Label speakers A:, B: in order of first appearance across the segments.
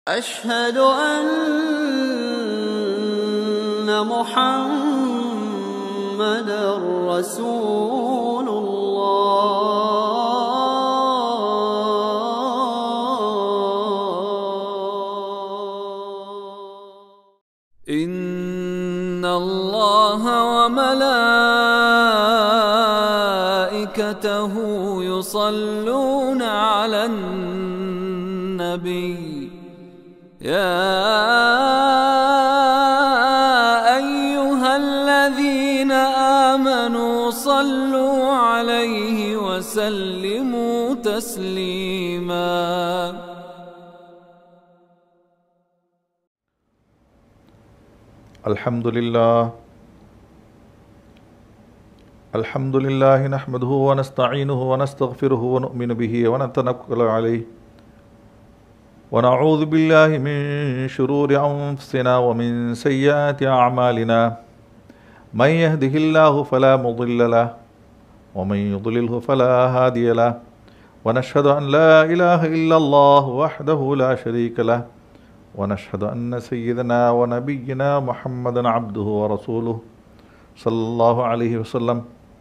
A: أشهد أن محمد رسول الله إن الله وملائكته يصلون على النبي يا أيها الذين آمنوا صلوا عليه وسلموا تسليما
B: الحمد لله الحمد لله نحمده ونستعينه ونستغفره ونؤمن به ونتوكل عليه ونعوذ بالله من شرور أنفسنا ومن سيئات أعمالنا من يهده الله فلا مضل له ومن يضلله فلا هادي له ونشهد أن لا إله إلا الله وحده لا شريك له ونشهد أن سيدنا ونبينا محمدا عبده ورسوله صلى الله عليه وسلم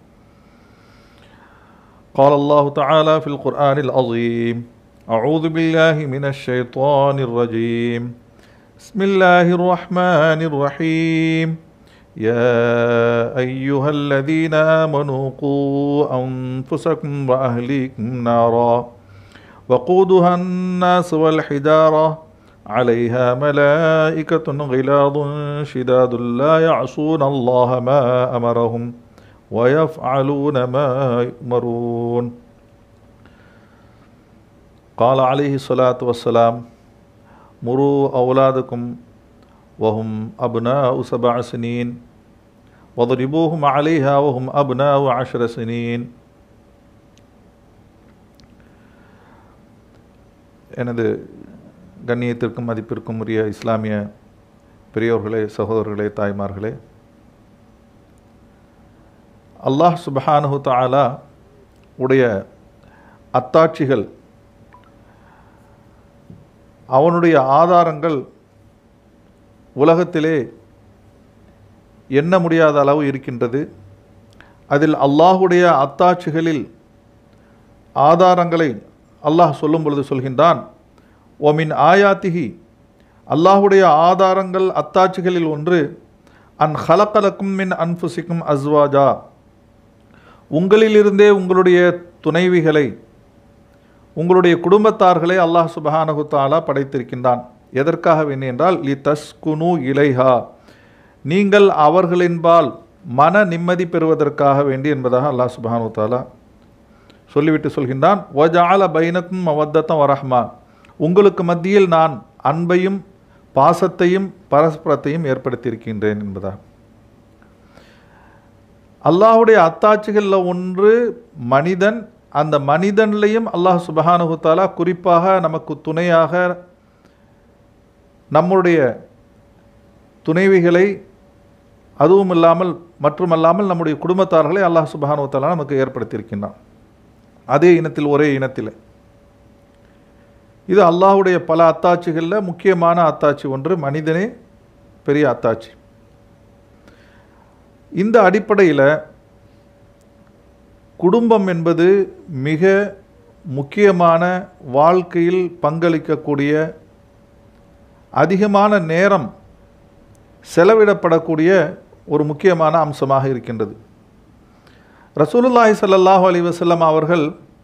B: قال الله تعالى في القرآن العظيم أعوذ بالله من الشيطان الرجيم بسم الله الرحمن الرحيم يا أيها الذين آمنوا قوا أنفسكم وأهليكم نارا وقودها الناس والحجارة عليها ملائكة غلاظ شداد لا يعصون الله ما أمرهم ويفعلون ما يؤمرون قال عليه الصلاة والسلام مروا أولادكم وهم أبناء سبع سنين واضربوهم عليها وهم أبناء عشر سنين எனது கண்ணியத்திற்கும் மதிப்பிற்கும் உரிய இஸ்லாமிய பெரியோர்களே சகோதரர்களே தாய்மார்களே அல்லாஹ் சுபஹானஹு தஆலா உடைய அத்தாட்சிகள் அவனுடைய ஆதாரங்கள் உலகத்திலே எண்ண முடியாத அளவு இருக்கின்றது அதில் அல்லாஹுடைய அத்தாட்சிகளில் ஆதாரங்களை அல்லாஹ் சொல்லும் பொழுது சொல்கின்றான் ஒமின் ஆயாத்திகி அல்லாஹுடைய ஆதாரங்கள் அத்தாட்சிகளில் ஒன்று அன் ஹலக்கலக்கும் மின் அன்புசிக்கும் அஸ்வாஜா உங்களிலிருந்தே உங்களுடைய துணைவிகளை உங்களுடைய குடும்பத்தார்களை அல்லாஹ் சுபஹானஹு தாலா படைத்திருக்கின்றான் எதற்காக வேண்டி என்றால் லி தஸ்குனு இலைஹா நீங்கள் அவர்களின்பால் மன நிம்மதி பெறுவதற்காக வேண்டி என்பதாக அல்லாஹ் சுபஹானு தாலா சொல்லிவிட்டு சொல்கின்றான் ஒஜால பைனக்கும் மவத்தத்தம் வரஹ்மா உங்களுக்கு மத்தியில் நான் அன்பையும் பாசத்தையும் பரஸ்பரத்தையும் ஏற்படுத்தியிருக்கின்றேன் என்பதாக அல்லாஹுடைய அத்தாட்சிகளில் ஒன்று மனிதன் அந்த மனிதன்லையும் அல்லாஹ் சுபஹானுகுத்தாலா குறிப்பாக நமக்கு துணையாக நம்முடைய துணைவிகளை அதுவும் இல்லாமல் மட்டுமல்லாமல் நம்முடைய குடும்பத்தார்களை அல்லாஹ் சுபஹானுவத்தாலா நமக்கு ஏற்படுத்தியிருக்கின்றான் அதே இனத்தில் ஒரே இனத்தில் இது அல்லாஹுடைய பல அத்தாட்சிகளில் முக்கியமான அத்தாட்சி ஒன்று மனிதனே பெரிய அத்தாட்சி இந்த அடிப்படையில் குடும்பம் என்பது மிக முக்கியமான வாழ்க்கையில் பங்களிக்கக்கூடிய அதிகமான நேரம் செலவிடப்படக்கூடிய ஒரு முக்கியமான அம்சமாக இருக்கின்றது ரசூலுல்லாஹி ஸல்லல்லாஹு அலைஹி வஸல்லம் அவர்கள்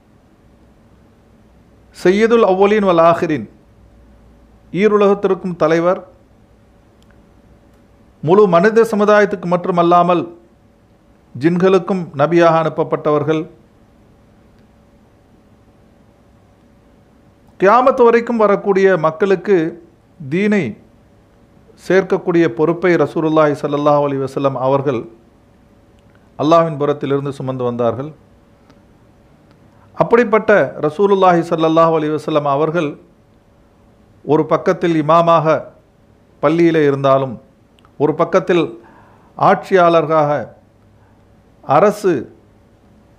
B: செய்யதுல் அவ்வலின் வல் ஆஹிரின் ஈருலகத்திற்கும் தலைவர் முழு மனித சமுதாயத்துக்கு மட்டுமல்லாமல் ஜின்களுக்கும் நபியாக அனுப்பப்பட்டவர்கள் கியாமத்து வரைக்கும் வரக்கூடிய மக்களுக்கு தீனை சேர்க்கக்கூடிய பொறுப்பை ரசூலுல்லாஹி ஸல்லல்லாஹு அலைஹி வஸல்லம் அவர்கள் அல்லாஹ்வின் புறத்திலிருந்து சுமந்து வந்தார்கள் அப்படிப்பட்ட ரசூலுல்லாஹி ஸல்லல்லாஹு அலைஹி வஸல்லம் அவர்கள் ஒரு பக்கத்தில் இமாமாக பள்ளியில் இருந்தாலும் ஒரு பக்கத்தில் ஆட்சியாளர்களாக அரசு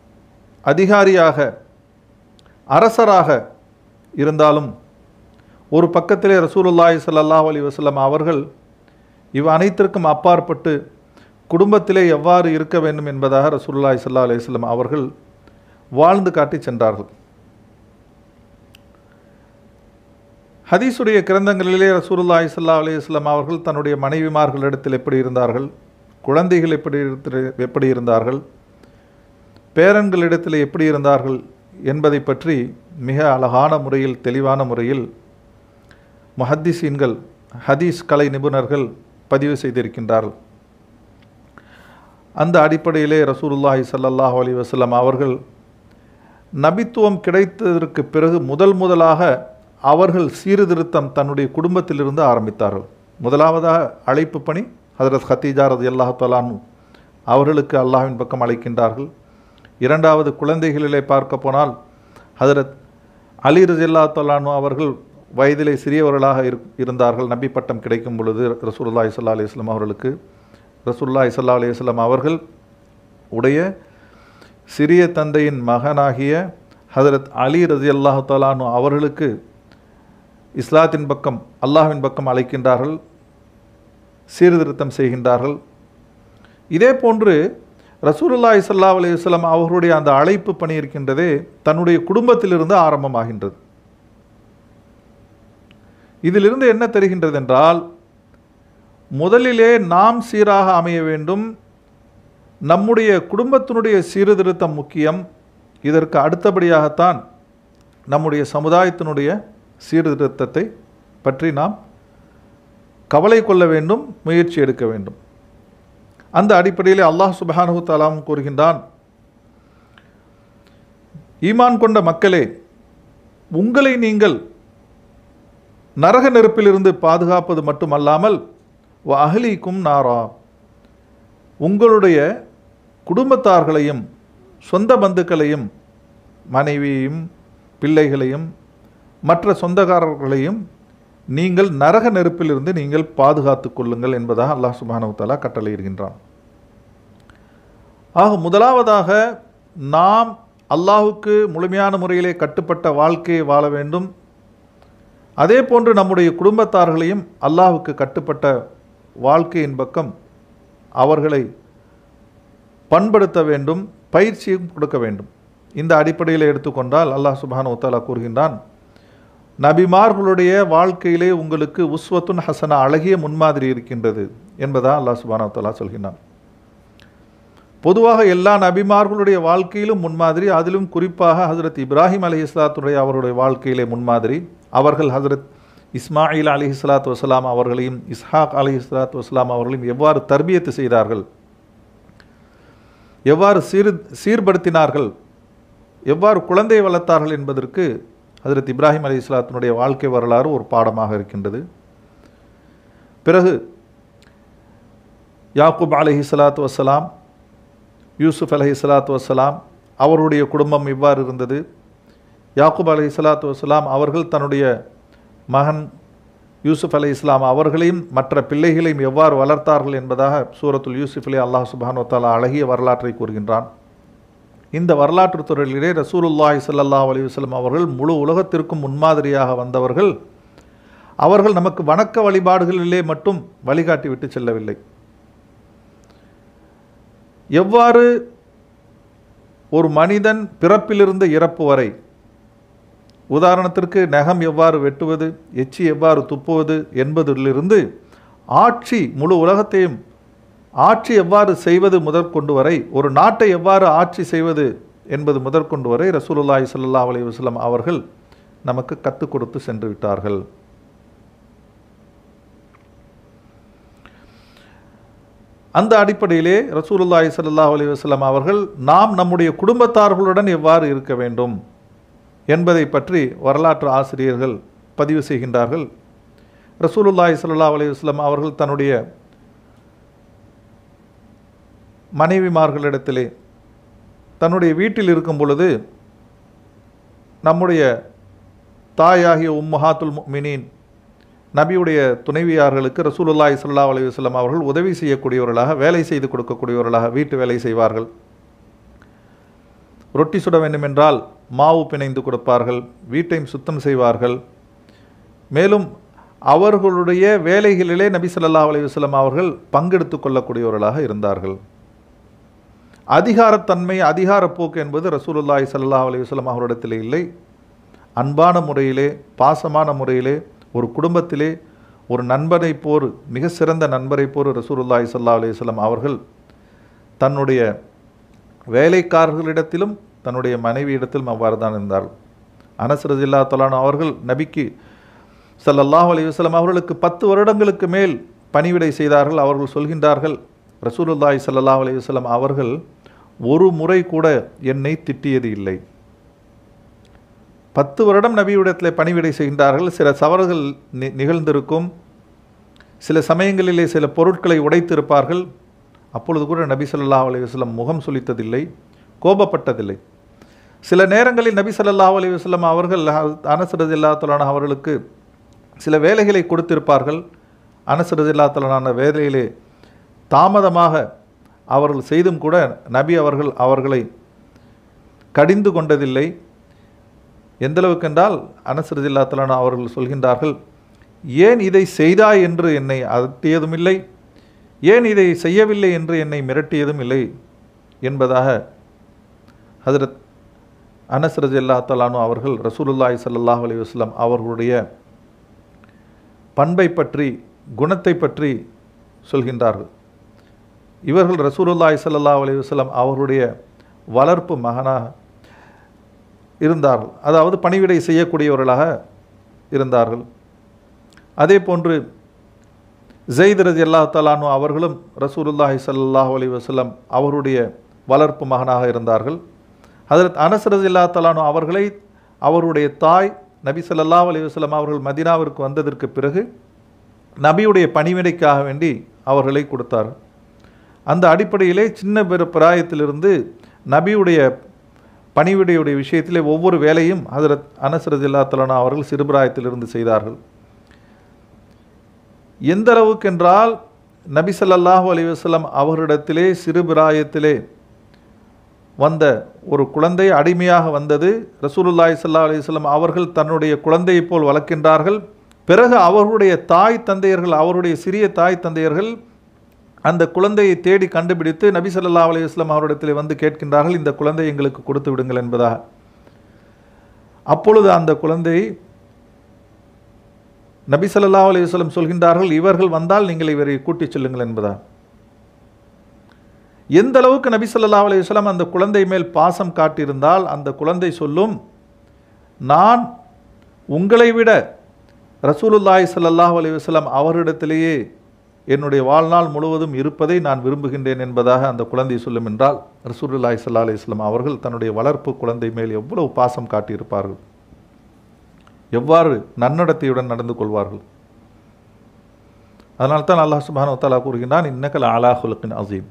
B: அதிகாரியாக அரசராக இருந்தாலும் ஒரு பக்கத்திலே ரசூலுல்லாஹி ஸல்லல்லாஹு அலைஹி வஸல்லம் அவர்கள் இவ் அனைத்திற்கும் அப்பாற்பட்டு குடும்பத்திலே எவ்வாறு இருக்க வேண்டும் என்பதாக ரசூலுல்லாஹி ஸல்லல்லாஹு அலைஹி வஸல்லம் அவர்கள் வாழ்ந்து காட்டி சென்றார்கள் ஹதீஸுடைய கிரந்தங்களிலே ரசூலுல்லாஹி ஸல்லல்லாஹு அலைஹி வஸல்லம் அவர்கள் தன்னுடைய மனைவிமார்களிடத்தில் எப்படி இருந்தார்கள் குழந்தைகள் எப்படி இருத்து- எப்படி இருந்தார்கள் பேரன்களிடத்தில் எப்படி இருந்தார்கள் என்பதை பற்றி மிக அழகான முறையில் தெளிவான முறையில் முஹத்திசீன்கள் ஹதீஸ் கலை நிபுணர்கள் பதிவு செய்திருக்கின்றார்கள் அந்த அடிப்படையிலே ரசூலுல்லாஹி ஸல்லல்லாஹு அலைஹி வஸல்லம் அவர்கள் நபித்துவம் கிடைத்ததற்கு பிறகு முதல் முதலாக அவர்கள் சீர்திருத்தம் தன்னுடைய குடும்பத்திலிருந்து ஆரம்பித்தார்கள் முதலாவதாக அழைப்பு பணி ஹதரத் ஹத்தீஜா ரதி அல்லாஹ் தலானு அவர்களுக்கு அல்லாஹ்வின் பக்கம் அழைக்கின்றார்கள் இரண்டாவது குழந்தைகளிலே பார்க்க போனால் ஹதரத் அலி ரதி அல்லா தலானு அவர்கள் வயதிலே சிறியவர்களாக இரு- இருந்தார்கள் நபி பட்டம் கிடைக்கும் பொழுது ரசூலுல்லாஹி ஸல்லல்லாஹு அலைஹி வஸல்லம் அவர்களுக்கு ரசூலுல்லாஹி ஸல்லல்லாஹு அலைஹி வஸல்லம் அவர்கள் உடைய சிறிய தந்தையின் மகனாகிய ஹதரத் அலி ரதி அல்லாஹு தலானு அவர்களுக்கு இஸ்லாத்தின் பக்கம் அல்லாஹ்வின் பக்கம் அழைக்கின்றார்கள் சீர்திருத்தம் செய்கின்றார்கள் இதே போன்று ரசூலுல்லாஹி ஸல்லல்லாஹு அலைஹி வஸல்லம் அவர்களுடைய அந்த அழைப்பு பணி இருக்கின்றதே தன்னுடைய குடும்பத்திலிருந்து ஆரம்பமாகின்றது இதிலிருந்து என்ன தெரிகின்றது என்றால் முதலிலே நாம் சீராக அமைய வேண்டும் நம்முடைய குடும்பத்தினுடைய சீர்திருத்தம் முக்கியம் இதற்கு அடுத்தபடியாகத்தான் நம்முடைய சமுதாயத்தினுடைய சீர்திருத்தத்தை பற்றி நாம் கவலை கொள்ள வேண்டும் முயற்சி எடுக்க வேண்டும் அந்த அடிப்படையில் அல்லாஹ் சுப்ஹானஹு தஆலாவும் கூறுகின்றான் ஈமான் கொண்ட மக்களே உங்களை நீங்கள் நரக நெருப்பிலிருந்து பாதுகாப்பது மட்டுமல்லாமல் வ அஹ்லீக்கும் நாரா உங்களுடைய குடும்பத்தார்களையும் சொந்த பந்துக்களையும் மனைவியையும் பிள்ளைகளையும் மற்ற சொந்தக்காரர்களையும் நீங்கள் நரக நெருப்பிலிருந்து நீங்கள் பாதுகாத்துக் கொள்ளுங்கள் என்பதாக அல்லாஹ் சுப்ஹானஹு தஆலா கட்டளையிடுகின்றான் ஆக முதலாவதாக நாம் அல்லாஹுக்கு முழுமையான முறையிலே கட்டுப்பட்ட வாழ்க்கையை வாழ வேண்டும் அதே போன்று நம்முடைய குடும்பத்தார்களையும் அல்லாஹுக்கு கட்டுப்பட்ட வாழ்க்கையின் பக்கம் அவர்களை பண்படுத்த வேண்டும் பயிற்சியும் கொடுக்க வேண்டும் இந்த அடிப்படையில் எடுத்துக்கொண்டால் அல்லாஹ் சுப்ஹானஹு தஆலா கூறுகின்றான் நபிமார்களுடைய வாழ்க்கையிலே உங்களுக்கு உஸ்வத்துன் ஹசனா அழகிய முன்மாதிரி இருக்கின்றது என்பதா அல்லாஹ் சுப்ஹானஹு தஆலா சொல்கின்றான் பொதுவாக எல்லா நபிமார்களுடைய வாழ்க்கையிலும் முன்மாதிரி அதிலும் குறிப்பாக ஹஜரத் இப்ராஹிம் அலி இஸ்லாத்துடைய அவருடைய வாழ்க்கையிலே முன்மாதிரி அவர்கள் ஹஜரத் இஸ்மாயில் அலி இஸ்லாத்து வசலாம் அவர்களையும் இஸ்ஹாக் அலி இஸ்லாத்து வசலாம் அவர்களையும் எவ்வாறு தர்பியத்து செய்தார்கள் எவ்வாறு சீர் சீர்படுத்தினார்கள் எவ்வாறு குழந்தை வளர்த்தார்கள் என்பதற்கு ஹஜரத் இப்ராஹிம் அலி இஸ்லாத்தினுடைய வாழ்க்கை வரலாறு ஒரு பாடமாக இருக்கின்றது பிறகு யாக்கூப் அலஹி சலாத்து வசலாம் யூசுப் அலஹி சலாத்து வசலாம் அவருடைய குடும்பம் இவ்வாறு இருந்தது யாக்கூப் அலஹி சலாத்து வசலாம் அவர்கள் தன்னுடைய மகன் யூசுப் அலை இஸ்லாம் அவர்களையும் மற்ற பிள்ளைகளையும் எவ்வாறு வளர்த்தார்கள் என்பதாக சூரத்துல் யூசுஃபிலே அல்லாஹ் சுபானு தாலா அழகிய வரலாற்றை கூறுகின்றான் இந்த வரலாற்று துறையிலே ரசூலுல்லாஹி ஸல்லல்லாஹு அலைஹி வஸல்லம் அவர்கள் முழு உலகத்திற்கும் முன்மாதிரியாக வந்தவர்கள் அவர்கள் நமக்கு வணக்க வழிபாடுகளிலே மட்டும் வழிகாட்டி விட்டு செல்லவில்லை எவ்வாறு ஒரு மனிதன் பிறப்பிலிருந்து இறப்பு வரை உதாரணத்திற்கு நகம் எவ்வாறு வெட்டுவது எச்சி எவ்வாறு துப்புவது என்பதிலிருந்து ஆட்சி முழு உலகத்தையும் ஆட்சி எவ்வாறு செய்வது முதற்கொண்டு வரை ஒரு நாட்டை எவ்வாறு ஆட்சி செய்வது என்பது முதற்கொண்டு வரை ரசூலுல்லாஹி ஸல்லல்லாஹு அலைஹி வஸல்லம் அவர்கள் நமக்கு கற்றுக் கொடுத்து சென்று விட்டார்கள் அந்த அடிப்படையிலே ரசூலுல்லாஹி ஸல்லல்லாஹு அலைஹி வஸல்லம் அவர்கள் நாம் நம்முடைய குடும்பத்தார்களுடன் எவ்வாறு இருக்க வேண்டும் என்பதை பற்றி வரலாற்று ஆசிரியர்கள் பதிவு செய்கின்றார்கள் ரசூலுல்லாஹி ஸல்லல்லாஹு அலைஹி வஸல்லம் அவர்கள் தன்னுடைய மனைவிமார்களிடத்திலே தன்னுடைய வீட்டில் இருக்கும் பொழுது நம்முடைய தாயாகிய உம்மஹாத்துல் முஃமினீன் நபியுடைய துணைவியார்களுக்கு ரசூலுல்லாஹி ஸல்லல்லாஹு அலைஹி வஸல்லம் அவர்கள் உதவி செய்யக்கூடியவர்களாக வேலை செய்து கொடுக்கக்கூடியவர்களாக வீட்டு வேலை செய்வார்கள் ரொட்டி சுட வேண்டும் என்றால் மாவு பிணைந்து கொடுப்பார்கள் வீட்டையும் சுத்தம் செய்வார்கள் மேலும் அவர்களுடைய வேலைகளிலே நபி ஸல்லல்லாஹு அலைஹி வஸல்லம் அவர்கள் பங்கெடுத்து கொள்ளக்கூடியவர்களாக இருந்தார்கள் அதிகாரத்தன்மை அதிகாரப்போக்கு என்பது ரசூலுல்லாஹி ஸல்லல்லாஹு அலைஹி வஸல்லம் அவரிடத்தில் இல்லை அன்பான முறையிலே பாசமான முறையிலே ஒரு குடும்பத்திலே ஒரு நண்பனை போர் மிக சிறந்த நண்பரை போர் ரசூலுல்லாஹி ஸல்லல்லாஹு அலைஹி வஸல்லம் அவர்கள் தன்னுடைய வேலைக்காரர்களிடத்திலும் தன்னுடைய மனைவியிடத்திலும் அவ்வாறு தான் இருந்தார்கள் அனஸ் ரஜில்லா தலான் அவர்கள் நபிக்கு ஸல்லல்லாஹு அலைஹி வஸல்லம் அவர்களுக்கு பத்து வருடங்களுக்கு மேல் பணிவிடை செய்தார்கள் அவர்கள் சொல்கின்றார்கள் ரசூலுல்லாஹி ஸல்லல்லாஹு அலைஹி வஸல்லம் அவர்கள் ஒரு முறை கூட என்னை திட்டியது இல்லை பத்து வருடம் நபியிடத்தில் பணிவிடை செய்கின்றார்கள் சில சவறுகள் நி நிகழ்ந்திருக்கும் சில சமயங்களிலே சில பொருட்களை உடைத்திருப்பார்கள் அப்பொழுது கூட நபி ஸல்லல்லாஹு அலைஹி வஸல்லம் முகம் சுளித்ததில்லை கோபப்பட்டதில்லை சில நேரங்களில் நபி ஸல்லல்லாஹு அலைஹி வஸல்லம் அவர்கள் அனஸ் ரலியல்லாஹு அவர்களுக்கு சில வேலைகளை கொடுத்திருப்பார்கள் அனஸ் ரலியல்லாஹு வேலையிலே தாமதமாக அவர்கள் செய்தும் கூட நபி அவர்கள் அவர்களை கடிந்து கொண்டதில்லை எந்த அளவுக்கு என்றால் அனசரதில்லா தலானா அவர்கள் சொல்கின்றார்கள் ஏன் இதை செய்தாய் என்று என்னை அதட்டியதும் இல்லை ஏன் இதை செய்யவில்லை என்று என்னை மிரட்டியதும் இல்லை என்பதாக ஹஜரத் அனசரதி அல்லா தலானு அவர்கள் ரசூலுல்லாஹி ஸல்லல்லாஹு அலைஹி வஸல்லம் அவர்களுடைய பண்பை பற்றி குணத்தை பற்றி சொல்கின்றார்கள் இவர்கள் ரசூலுல்லாஹி ஸல்லல்லாஹு அலைஹி வஸல்லம் அவர்களுடைய வளர்ப்பு மகனாக இருந்தார்கள் அதாவது பணிவிடை செய்யக்கூடியவர்களாக இருந்தார்கள் அதே போன்று ஜெயித் ரஜி அல்லா தலானு அவர்களும் ரசூலுல்லாஹி ஸல்லல்லாஹு அலைஹி வஸல்லம் அவருடைய வளர்ப்பு மகனாக இருந்தார்கள் ஹதரத் அனஸ் ரஜி அல்லா தலானு அவர்களை அவருடைய தாய் நபி ஸல்லல்லாஹு அலைஹி வஸல்லம் அவர்கள் மதீனாவிற்கு வந்ததற்கு பிறகு நபியுடைய பணிவிடைக்காக வேண்டி அவர்களை கொடுத்தார் அந்த அடிப்படையிலே சின்ன பெரு பிராயத்திலிருந்து நபியுடைய பணிவிடையுடைய விஷயத்திலே ஒவ்வொரு வேலையும் ஹதரத் அனஸ் ரஜில்லா தலானா அவர்கள் சிறுபிராயத்திலிருந்து செய்தார்கள் எந்த அளவுக்கு என்றால் நபி ஸல்லல்லாஹு அலைஹி வஸல்லம் அவரிடத்திலே சிறுபிராயத்திலே வந்த ஒரு குழந்தை அடிமையாக வந்தது ரசூலுல்லாஹி ஸல்லல்லாஹு அலைஹி வஸல்லம் அவர்கள் தன்னுடைய குழந்தையைப் போல் வளர்க்கின்றார்கள் பிறகு அவர்களுடைய தாய் தந்தையர்கள் அவருடைய சிறிய தாய் தந்தையர்கள் அந்த குழந்தையை தேடி கண்டுபிடித்து நபி ஸல்லல்லாஹு அலைஹி வஸல்லம் அவரிடத்தில் வந்து கேட்கின்றார்கள் இந்த குழந்தை எங்களுக்கு கொடுத்து விடுங்கள் என்பதாக அப்பொழுது அந்த குழந்தை நபி ஸல்லல்லாஹு அலைஹி வஸல்லம் சொல்கின்றார்கள் இவர்கள் வந்தால் நீங்கள் இவரை கூட்டிச் செல்லுங்கள் என்பதா எந்த அளவுக்கு நபி ஸல்லல்லாஹு அலைஹி வஸல்லம் அந்த குழந்தை மேல் பாசம் காட்டியிருந்தால் அந்த குழந்தை சொல்லும் நான் உங்களை விட ரசூலுல்லாஹி ஸல்லல்லாஹு அலைஹி வஸல்லம் அவரிடத்திலேயே என்னுடைய வாழ்நாள் முழுவதும் இருப்பதை நான் விரும்புகின்றேன் என்பதாக அந்த குழந்தை சொல்லும் என்றால் ரசூலுல்லாஹி ஸல்லல்லாஹு அலைஹி வஸல்லம் அவர்கள் தன்னுடைய வளர்ப்பு குழந்தை மேல் எவ்வளவு பாசம் காட்டியிருப்பார்கள் எவ்வாறு நன்னடத்தையுடன் நடந்து கொள்வார்கள் அதனால்தான் தான் அல்லாஹ் சுப்ஹானஹு வ தஆலா கூறுகின்றான் இன்னக்கல் அலா ஹுலுக்கின் அசீம்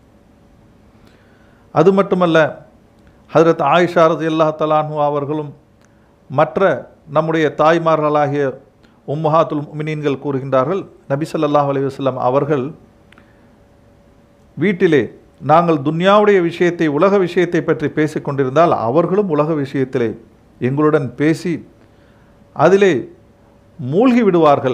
B: அது மட்டுமல்ல ஹஜரத் ஆயிஷா ரலியல்லாஹு தலான்ஹு அவர்களும் மற்ற நம்முடைய தாய்மார்களாகிய உம்மஹாத்துல் முமினீன்கள் கூறுகின்றார்கள் நபி ஸல்லல்லாஹு அலைஹி வஸல்லம் அவர்கள் வீட்டிலே நாங்கள் துன்யாவுடைய விஷயத்தை உலக விஷயத்தை பற்றி பேசிக் கொண்டிருந்தால் அவர்களும் உலக விஷயத்திலே எங்களுடன் பேசி அதிலே மூழ்கி விடுவார்கள்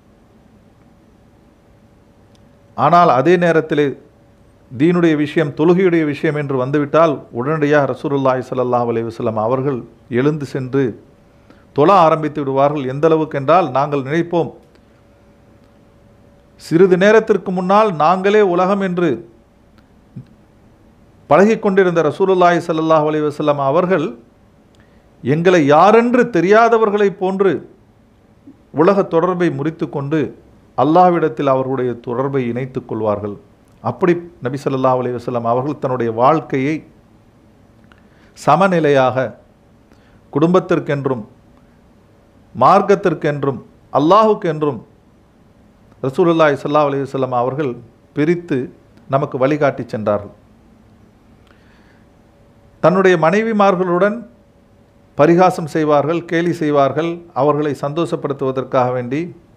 B: ஆனால் அதே நேரத்திலே தீனுடைய விஷயம் தொழுகையுடைய விஷயம் என்று வந்துவிட்டால் உடனடியாக ரசூலுல்லாஹி ஸல்லல்லாஹு அலைஹி வஸல்லம் அவர்கள் எழுந்து சென்று தொழ ஆரம்பித்து விடுவார்கள் எந்த அளவுக்கு என்றால் நாங்கள் நினைப்போம் சிறிது நேரத்திற்கு முன்னால் நாங்களே உலகம் என்று பழகிக் கொண்டிருந்த ரசூலுல்லாஹி ஸல்லல்லாஹு அலைஹி வஸல்லம் அவர்கள் எங்களை யாரென்று தெரியாதவர்களைப் போன்று உலக தொடர்பை முறித்து கொண்டு அல்லாஹ்விடத்தில் அவர்களுடைய தொடர்பை இணைத்துக் கொள்வார்கள் அப்படி நபி ஸல்லல்லாஹு அலைஹி வஸல்லம் அவர்கள் தன்னுடைய வாழ்க்கையை சமநிலையாக குடும்பத்திற்கென்றும் மார்க்கத்திற்கென்றும் அல்லாஹுக்கென்றும் ரசூலுல்லாஹி ஸல்லல்லாஹு அலைஹி வஸல்லம் அவர்கள் பிரித்து நமக்கு வழிகாட்டி சென்றார்கள் தன்னுடைய மனைவிமார்களுடன் பரிகாசம் செய்வார்கள் கேலி செய்வார்கள் அவர்களை சந்தோஷப்படுத்துவதற்காக வேண்டி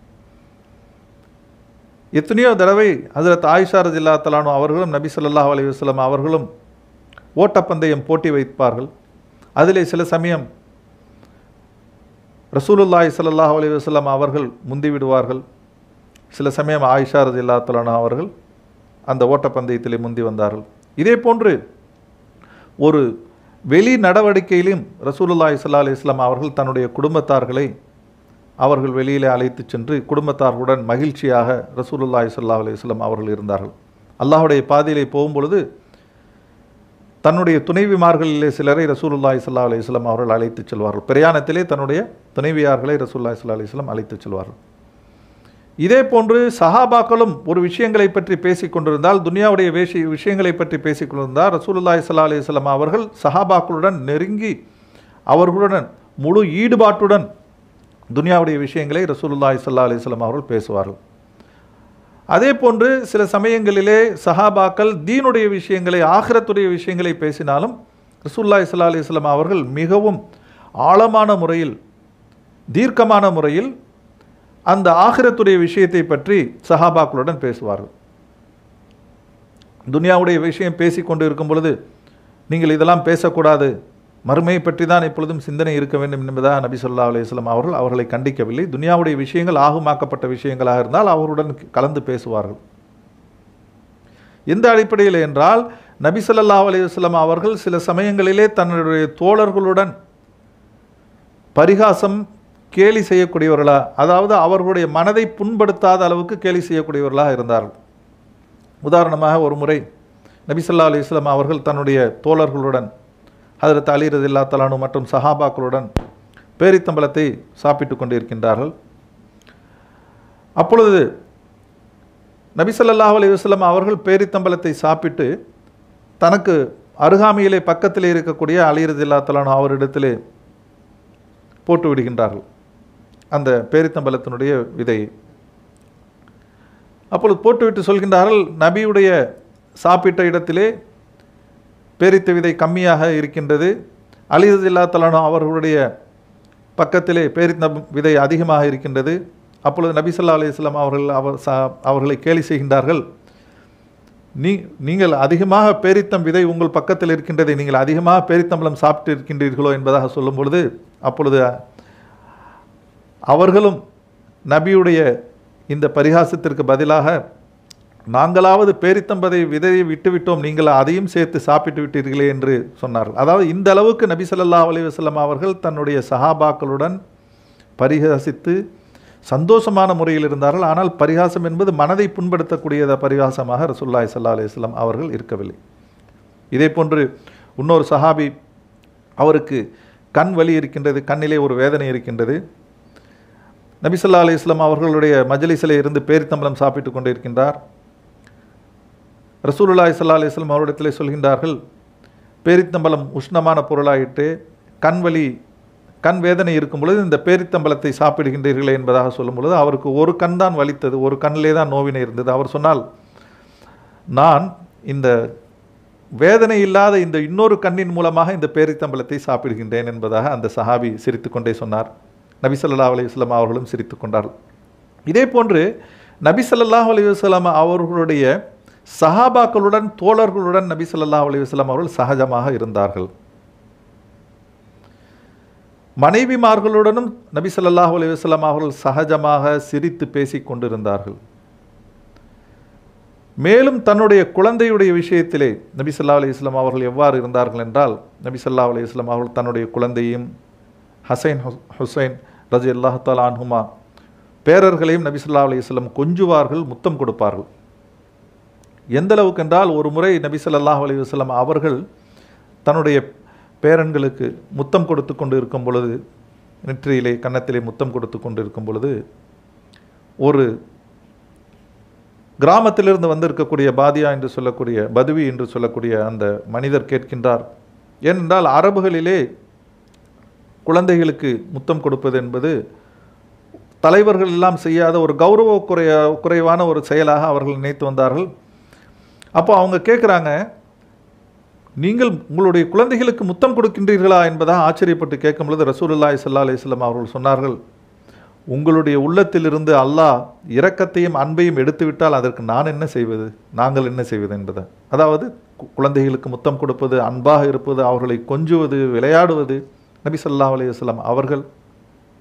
B: எத்தனையோ தடவை ஹஜரத் ஆயிஷா ரஜில்லா தலானு அவர்களும் நபி ஸல்லல்லாஹு அலைஹி வஸல்லம் அவர்களும் ஓட்டப்பந்தயம் போட்டி வைப்பார்கள் அதிலே சில சமயம் ரசூலுல்லாஹி ஸல்லல்லாஹு அலைஹி வஸல்லம் அவர்கள் முந்தி விடுவார்கள் சில சமயம் ஆயிஷா ரதில்லாத்தலானா அவர்கள் அந்த ஓட்டப்பந்தயத்திலே முந்தி வந்தார்கள் இதே போன்று ஒரு வெளி நடவடிக்கையிலும் ரசூலுல்லாஹி ஸல்லல்லாஹு அலைஹி வஸல்லம் அவர்கள் தன்னுடைய குடும்பத்தார்களை அவர்கள் வெளியிலே அழைத்து சென்று குடும்பத்தார்களுடன் மகிழ்ச்சியாக ரசூலுல்லாஹி ஸல்லல்லாஹு அலைஹி வஸல்லம் அவர்கள் இருந்தார்கள் அல்லாஹ்வுடைய பாதையிலே போகும்பொழுது தன்னுடைய துணைவிமார்களிலே சிலரை ரசூலுல்லாஹி ஸல்லல்லாஹு அலைஹி வஸல்லம் அவர்கள் அழைத்துச் செல்வார்கள் பிரயாணத்திலே தன்னுடைய துணைவியார்களை ரசூலுல்லாஹி ஸல்லல்லாஹு அலைஹி வஸல்லம் அழைத்துச் செல்வார்கள் இதே போன்று சஹாபாக்களும் ஒரு விஷயங்களை பற்றி பேசிக் கொண்டிருந்தால் துனியாவுடைய வேஷி விஷயங்களை பற்றி பேசிக் கொண்டிருந்தால் ரசூலுல்லாஹி ஸல்லல்லாஹு அலைஹி வஸல்லம் அவர்கள் சஹாபாக்களுடன் நெருங்கி அவர்களுடன் முழு ஈடுபாட்டுடன் துனியாவுடைய விஷயங்களை ரசூலுல்லாஹி ஸல்லல்லாஹு அலைஹி வஸல்லம் அவர்கள் பேசுவார்கள் அதே போன்று சில சமயங்களிலே சஹாபாக்கள் தீனுடைய விஷயங்களை ஆகிரத்துடைய விஷயங்களை பேசினாலும் ரசூல்லாய் சல்லா அலிஸ்லாம் அவர்கள் மிகவும் ஆழமான முறையில் தீர்க்கமான முறையில் அந்த ஆகிரத்துடைய விஷயத்தை பற்றி சஹாபாக்களுடன் பேசுவார்கள் துனியாவுடைய விஷயம் பேசிக்கொண்டு இருக்கும் பொழுது நீங்கள் இதெல்லாம் பேசக்கூடாது மறுமையை பற்றி தான் எப்பொழுதும் சிந்தனை இருக்க வேண்டும் என்பதாக நபி சொல்லா அலையம் அவர்கள் அவர்களை கண்டிக்கவில்லை துனியாவுடைய விஷயங்கள் ஆகுமாக்கப்பட்ட விஷயங்களாக இருந்தால் அவருடன் கலந்து பேசுவார்கள் எந்த அடிப்படையில் என்றால் நபி சொல்லா அலையம் அவர்கள் சில சமயங்களிலே தன்னுடைய தோழர்களுடன் பரிகாசம் கேலி செய்யக்கூடியவர்களா அதாவது அவர்களுடைய மனதை புண்படுத்தாத அளவுக்கு கேலி செய்யக்கூடியவர்களாக இருந்தார்கள் உதாரணமாக ஒரு முறை நபி சொல்லா அலிஸ்லாம் அவர்கள் தன்னுடைய தோழர்களுடன் ஹதரத் அலி ரதில்லா தலானு மற்றும் சஹாபாக்களுடன் பேரித்தம்பலத்தை சாப்பிட்டு கொண்டிருக்கின்றார்கள் அப்பொழுது நபி ஸல்லல்லாஹு அலைஹி வஸல்லம் அவர்கள் பேரித்தம்பலத்தை சாப்பிட்டு தனக்கு அருகாமையிலே பக்கத்திலே இருக்கக்கூடிய அலி ரதில்லா தலானு அவரிடத்திலே போட்டு விடுகின்றார்கள் அந்த பேரித்தம்பலத்தினுடைய விதையை அப்பொழுது போட்டுவிட்டு சொல்கின்றார்கள் நபியுடைய சாப்பிட்ட இடத்திலே பேரித்த விதை கம்மியாக இருக்கின்றது அலிரதில்லா தலானோ அவர்களுடைய பக்கத்திலே பேரித்த விதை அதிகமாக இருக்கின்றது அப்பொழுது நபி சொல்லா அலிஸ்லாம் அவர்கள் அவர் சா அவர்களை கேலி செய்கின்றார்கள் நீ நீங்கள் அதிகமாக பேரித்தம் விதை உங்கள் பக்கத்தில் இருக்கின்றதை நீங்கள் அதிகமாக பேரித்தம்பளம் சாப்பிட்டு இருக்கின்றீர்களோ என்பதாக சொல்லும் பொழுது அப்பொழுது அவர்களும் நபியுடைய இந்த பரிகாசத்திற்கு பதிலாக நாங்களாவது பேரித்தம்பதை விதையை விட்டுவிட்டோம் நீங்கள் அதையும் சேர்த்து சாப்பிட்டு விட்டீர்களே என்று சொன்னார்கள் அதாவது இந்த அளவுக்கு நபி ஸல்லல்லாஹு அலைஹி வஸல்லம் அவர்கள் தன்னுடைய சஹாபாக்களுடன் பரிகாசித்து சந்தோஷமான முறையில் இருந்தார்கள் ஆனால் பரிகாசம் என்பது மனதை புண்படுத்தக்கூடியத பரிகாசமாக ரசூல்லாய் சல்லா அலையம் அவர்கள் இருக்கவில்லை இதே போன்று இன்னொரு சஹாபி அவருக்கு கண் வலி இருக்கின்றது கண்ணிலே ஒரு வேதனை இருக்கின்றது நபி சொல்லா அலி இஸ்லாம் அவர்களுடைய மஜலிசிலே இருந்து பேரித்தம்பலம் சாப்பிட்டு கொண்டு இருக்கின்றார் ரசூலுல்லாய் சல்லா அலி இஸ்லாம் அவரிடத்திலே சொல்கின்றார்கள் பேரித்தம்பலம் உஷ்ணமான பொருளாயிட்டு கண் வலி கண் வேதனை இருக்கும் பொழுது இந்த பேரித்தம்பலத்தை சாப்பிடுகின்றீர்களே என்பதாக சொல்லும் பொழுது அவருக்கு ஒரு கண் தான் வலித்தது ஒரு கண்ணிலே தான் நோவினை இருந்தது அவர் சொன்னால் நான் இந்த வேதனை இல்லாத இந்த இன்னொரு கண்ணின் மூலமாக இந்த பேரித்தம்பலத்தை சாப்பிடுகின்றேன் என்பதாக அந்த சஹாபி சிரித்துக்கொண்டே சொன்னார் நபி ஸல்லல்லாஹு அலைஹி வஸல்லம் அவர்களும் சிரித்து கொண்டார்கள் இதே போன்று நபி ஸல்லல்லாஹு அலைஹி வஸல்லம் அவர்களுடைய சஹாபாக்களுடன் தோழர்களுடன் நபி ஸல்லல்லாஹு அலைஹி வஸல்லம் அவர்கள் சகஜமாக இருந்தார்கள் மனைவிமார்களுடனும் நபி ஸல்லல்லாஹு அலைஹி வஸல்லம் அவர்கள் சகஜமாக சிரித்து பேசிக் கொண்டிருந்தார்கள் மேலும் தன்னுடைய குழந்தையுடைய விஷயத்திலே நபி ஸல்லல்லாஹு அலைஹி வஸல்லம் அவர்கள் எவ்வாறு இருந்தார்கள் என்றால் நபி ஸல்லல்லாஹு அலைஹி வஸல்லம் அவர்கள் தன்னுடைய குழந்தையும் ஹசைன் ஹுசைன் ரஜி அல்லாஹ் தாலா அன்ஹுமா பேரர்களையும் நபி ஸல்லல்லாஹு அலைஹி வஸல்லம் கொஞ்சுவார்கள் முத்தம் கொடுப்பார்கள் எந்த அளவுக்கு என்றால் ஒரு முறை நபி ஸல்லல்லாஹு அலைஹி வஸல்லம் அவர்கள் தன்னுடைய பேரன்களுக்கு முத்தம் கொடுத்து கொண்டு இருக்கும் பொழுது நெற்றியிலே கன்னத்திலே முத்தம் கொடுத்து கொண்டு இருக்கும் பொழுது ஒரு கிராமத்திலிருந்து வந்திருக்கக்கூடிய பாதியா என்று சொல்லக்கூடிய பதுவி என்று சொல்லக்கூடிய அந்த மனிதர் கேட்கின்றார் ஏனென்றால் அரபுகளிலே குழந்தைகளுக்கு முத்தம் கொடுப்பது என்பது தலைவர்கள் எல்லாம் செய்யாத ஒரு கௌரவ குறைய குறைவான ஒரு செயலாக அவர்கள் நினைத்து வந்தார்கள் அப்போ அவங்க கேட்குறாங்க நீங்கள் உங்களுடைய குழந்தைகளுக்கு முத்தம் கொடுக்கின்றீர்களா என்பதாக ஆச்சரியப்பட்டு கேட்கும் பொழுது ரசூலுல்லாஹி ஸல்லல்லாஹு அலைஹி வஸல்லம் அவர்கள் சொன்னார்கள் உங்களுடைய உள்ளத்திலிருந்து அல்லாஹ் இரக்கத்தையும் அன்பையும் எடுத்துவிட்டால் அதற்கு நான் என்ன செய்வது நாங்கள் என்ன செய்வது என்பதை அதாவது கு- குழந்தைகளுக்கு முத்தம் கொடுப்பது அன்பாக இருப்பது அவர்களை கொஞ்சுவது விளையாடுவது நபி ஸல்லல்லாஹு அலைஹி வஸல்லம் அவர்கள்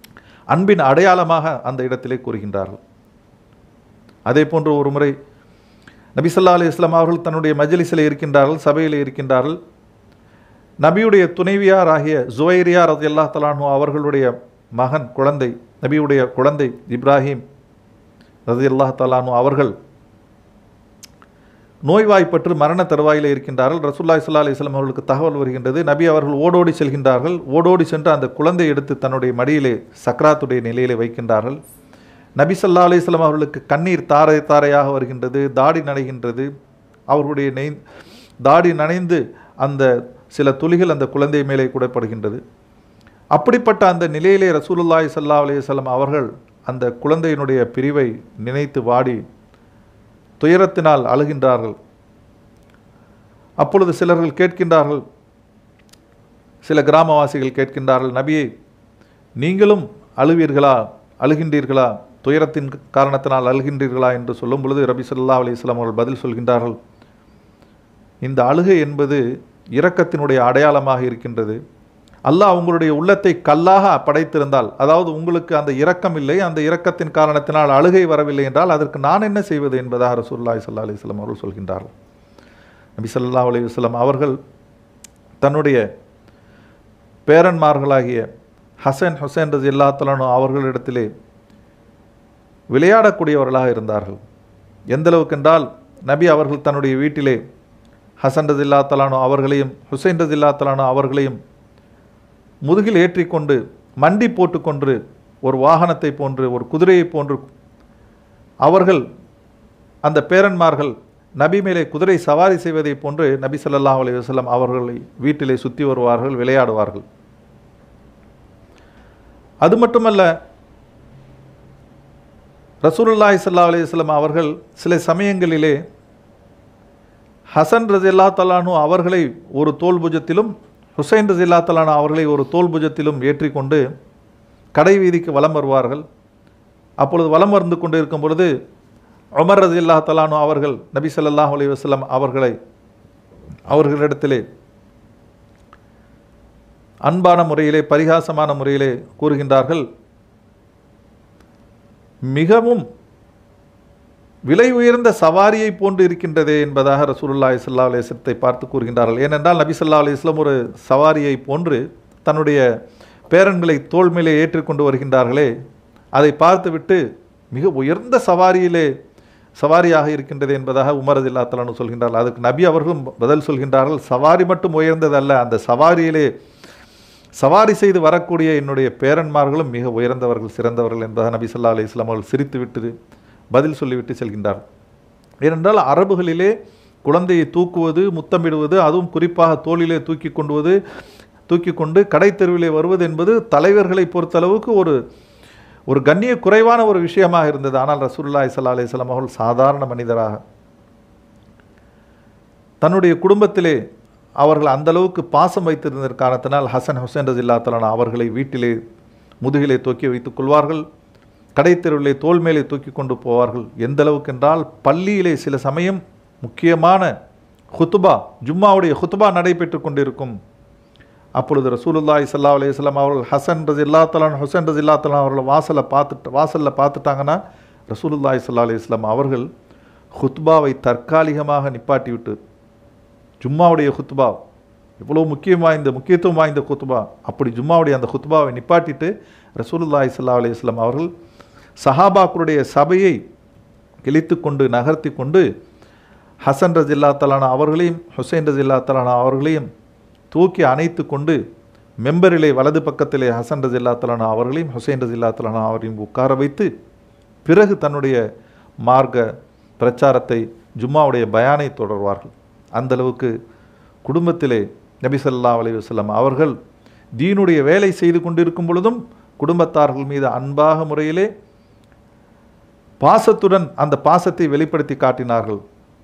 B: அன்பின் அடையாளமாக அந்த இடத்திலே கூறுகின்றார்கள் அதே போன்று ஒரு முறை நபி ஸல்லல்லாஹு அலைஹி வஸல்லம் அவர்கள் தன்னுடைய மஜ்லிஸில் இருக்கின்றார்கள் சபையில் இருக்கின்றார்கள் நபியுடைய துணைவியார் ஆகிய ஜுவைரியா ரதியல்லாஹ் தலானு அவர்களுடைய மகன் குழந்தை நபியுடைய குழந்தை இப்ராஹிம் ரதியல்லாஹ் தலானு அவர்கள் நோய்வாய்ப்பற்று மரண தருவாயில் இருக்கின்றார்கள் ரசூல்லாய் சல்லா அலிஸ்லாம் அவர்களுக்கு தகவல் வருகின்றது நபி அவர்கள் ஓடோடி செல்கின்றார்கள் ஓடோடி சென்று அந்த குழந்தை எடுத்து தன்னுடைய மடியிலே சக்ராத்துடைய நிலையிலே வைக்கின்றார்கள் நபி ஸல்லல்லாஹு அலைஹி வஸல்லம் அவர்களுக்கு கண்ணீர் தாரை தாரையாக வருகின்றது தாடி நனைகின்றது அவர்களுடைய நெய் தாடி நனைந்து அந்த சில துளிகள் அந்த குழந்தை மேலே கூட படுகின்றது அப்படிப்பட்ட அந்த நிலையிலே ரசூலுல்லாஹி ஸல்லல்லாஹு அலைஹி வஸல்லம் அவர்கள் அந்த குழந்தையினுடைய பிரிவை நினைத்து வாடி துயரத்தினால் அழுகின்றார்கள் அப்பொழுது சிலர்கள் கேட்கின்றார்கள் சில கிராமவாசிகள் கேட்கின்றார்கள் நபியே நீங்களும் அழுவீர்களா அழுகின்றீர்களா துயரத்தின் காரணத்தினால் அழுகின்றீர்களா என்று சொல்லும் பொழுது ரபி ஸல்லல்லாஹு அலைஹி வஸல்லம் அவர்கள் பதில் சொல்கின்றார்கள் இந்த அழுகை என்பது இரக்கத்தினுடைய அடையாளமாக இருக்கின்றது அல்லாஹ் உங்களுடைய உள்ளத்தை கல்லாக படைத்திருந்தால் அதாவது உங்களுக்கு அந்த இரக்கம் இல்லை அந்த இரக்கத்தின் காரணத்தினால் அழுகை வரவில்லை என்றால் அதற்கு நான் என்ன செய்வது என்பதாக ரசூல்லாய் சல்லா அலிஸ்லாம் அவர்கள் சொல்கின்றார்கள் நபி ஸல்லல்லாஹு அலைஹி வஸல்லம் அவர்கள் தன்னுடைய பேரன்மார்களாகிய ஹசன் ஹுசேன் ரசி அல்லாத்தலானோ அவர்களிடத்திலே விளையாடக்கூடியவர்களாக இருந்தார்கள் எந்த அளவுக்கு என்றால் நபி அவர்கள் தன்னுடைய வீட்டிலே ஹசன் ரசில்லா தலானோ அவர்களையும் ஹுசைன் ரசில்லா தலானோ அவர்களையும் முதுகில் ஏற்றிக்கொண்டு மண்டி போட்டுக்கொண்டு ஒரு வாகனத்தை போன்று ஒரு குதிரையை போன்று அவர்கள் அந்த பேரன்மார்கள் நபி மேலே குதிரை சவாரி செய்வதை போன்று நபி ஸல்லல்லாஹு அலைஹி வஸல்லம் அவர்களை வீட்டிலே சுற்றி வருவார்கள் விளையாடுவார்கள் அது மட்டுமல்ல ரசூலுல்லாஹி ஸல்லல்லாஹு அலைஹி வஸல்லம் அவர்கள் சில சமயங்களிலே ஹசன் ரஜில்லா தலானு அவர்களை ஒரு தோல் புஜத்திலும் ஹுசைன் ரஜில்லா தலானு அவர்களை ஒரு தோல் புஜத்திலும் ஏற்றிக்கொண்டு கடை வீதிக்கு வலம் வருவார்கள் அப்பொழுது வலம் வந்து கொண்டு இருக்கும் பொழுது உமர் ரஜில்லா தலானு அவர்கள் நபி ஸல்லல்லாஹு அலைஹி வஸல்லம் அவர்களை அவர்களிடத்திலே அன்பான முறையிலே பரிகாசமான முறையிலே கூறுகின்றார்கள் மிகவும் விலை உயர்ந்த சவாரியை போன்று இருக்கின்றதே என்பதாக ரசூலுல்லாஹி ஸல்லல்லாஹு அலைஹி வஸல்லத்தை பார்த்து கூறுகின்றார்கள் ஏனென்றால் நபி ஸல்லல்லாஹு அலைஹி வஸல்லம் ஒரு சவாரியை போன்று தன்னுடைய பேரன்களை தோள் மேலே ஏற்றிக்கொண்டு வருகின்றார்களே அதை பார்த்துவிட்டு மிக உயர்ந்த சவாரியிலே சவாரியாக இருக்கின்றது என்பதாக உமர் ரதில்லா தலானு சொல்கின்றார்கள் அதுக்கு நபி அவர்களும் பதில் சொல்கின்றார்கள் சவாரி மட்டும் உயர்ந்ததல்ல அந்த சவாரியிலே சவாரி செய்து வரக்கூடிய என்னுடைய பேரன்மார்களும் மிக உயர்ந்தவர்கள் சிறந்தவர்கள் என்பதாக நபி ஸல்லல்லாஹு அலைஹி வஸல்லம் அவர்கள் சிரித்துவிட்டு பதில் சொல்லிவிட்டு செல்கின்றார் ஏனென்றால் அரபுகளிலே குழந்தையை தூக்குவது முத்தமிடுவது அதுவும் குறிப்பாக தோளிலே தூக்கி கொண்டுவது தூக்கி கொண்டு கடை தெருவிலே வருவது என்பது தலைவர்களை பொறுத்தளவுக்கு ஒரு ஒரு கண்ணிய குறைவான ஒரு விஷயமாக இருந்தது ஆனால் ரசூலுல்லாஹி ஸல்லல்லாஹு அலைஹி வஸல்லம் அவர்கள் சாதாரண மனிதராக தன்னுடைய குடும்பத்திலே அவர்கள் அந்த அளவுக்கு பாசம் வைத்திருந்த காரணத்தினால் ஹசன் ஹுசேன் ரஜில்லா தலானா அவர்களை வீட்டிலே முதுகிலே தூக்கி வைத்துக் கொள்வார்கள் கடைத்தெருவிலே தோல் மேலே தூக்கி கொண்டு போவார்கள் எந்த அளவுக்கு என்றால் பள்ளியிலே சில சமயம் முக்கியமான ஹுத்துபா ஜும்மாவுடைய ஹுத்துபா நடைபெற்று கொண்டிருக்கும் அப்பொழுது ரசூலுல்லாஹி ஸல்லல்லாஹு அலைஹி வஸல்லம் அவர்கள் ஹசன் ரஜில்லா தலான் ஹுசைன் ரஜில்லா தலான் அவர்களை வாசலை பார்த்துட்டு வாசலில் பார்த்துட்டாங்கன்னா ரசூலுல்லாஹி ஸல்லல்லாஹு அலைஹி வஸல்லம் அவர்கள் ஹுத்பாவை தற்காலிகமாக நிப்பாட்டி விட்டு ஜும்மாவுடைய ஹுத்பா இவ்வளோ முக்கியம் வாய்ந்த முக்கியத்துவம் வாய்ந்த குத்துபா அப்படி ஜும்மாவுடைய அந்த குத்துபாவை நிப்பாட்டிட்டு ரசூலுல்லாஹி ஸல்லல்லாஹு அலைஹி வஸல்லம் அவர்கள் சஹாபாக்களுடைய சபையை கிழித்து கொண்டு நகர்த்தி கொண்டு ஹசன் ரஜில்லா தலானா அவர்களையும் ஹுசைன் ரஜில்லா தலானா அவர்களையும் தூக்கி அணைத்து கொண்டு மெம்பரிலே வலது பக்கத்திலே ஹசன் ரஜில்லா தலானா அவர்களையும் ஹுசைன் ரஜில்லா தலானா அவரையும் உட்கார வைத்து பிறகு தன்னுடைய மார்க்க பிரச்சாரத்தை ஜும்மாவுடைய பயானை தொடர்வார்கள் அந்த அளவுக்கு குடும்பத்திலே நபி ஸல்லல்லாஹு அலைஹி வஸல்லம் அவர்கள் தீனுடைய வேலை செய்து கொண்டிருக்கும் பொழுதும் குடும்பத்தார்கள் மீது அன்பாக முறையிலே பாசத்துடன் அந்த பாசத்தை வெளிப்படுத்தி காட்டினார்கள்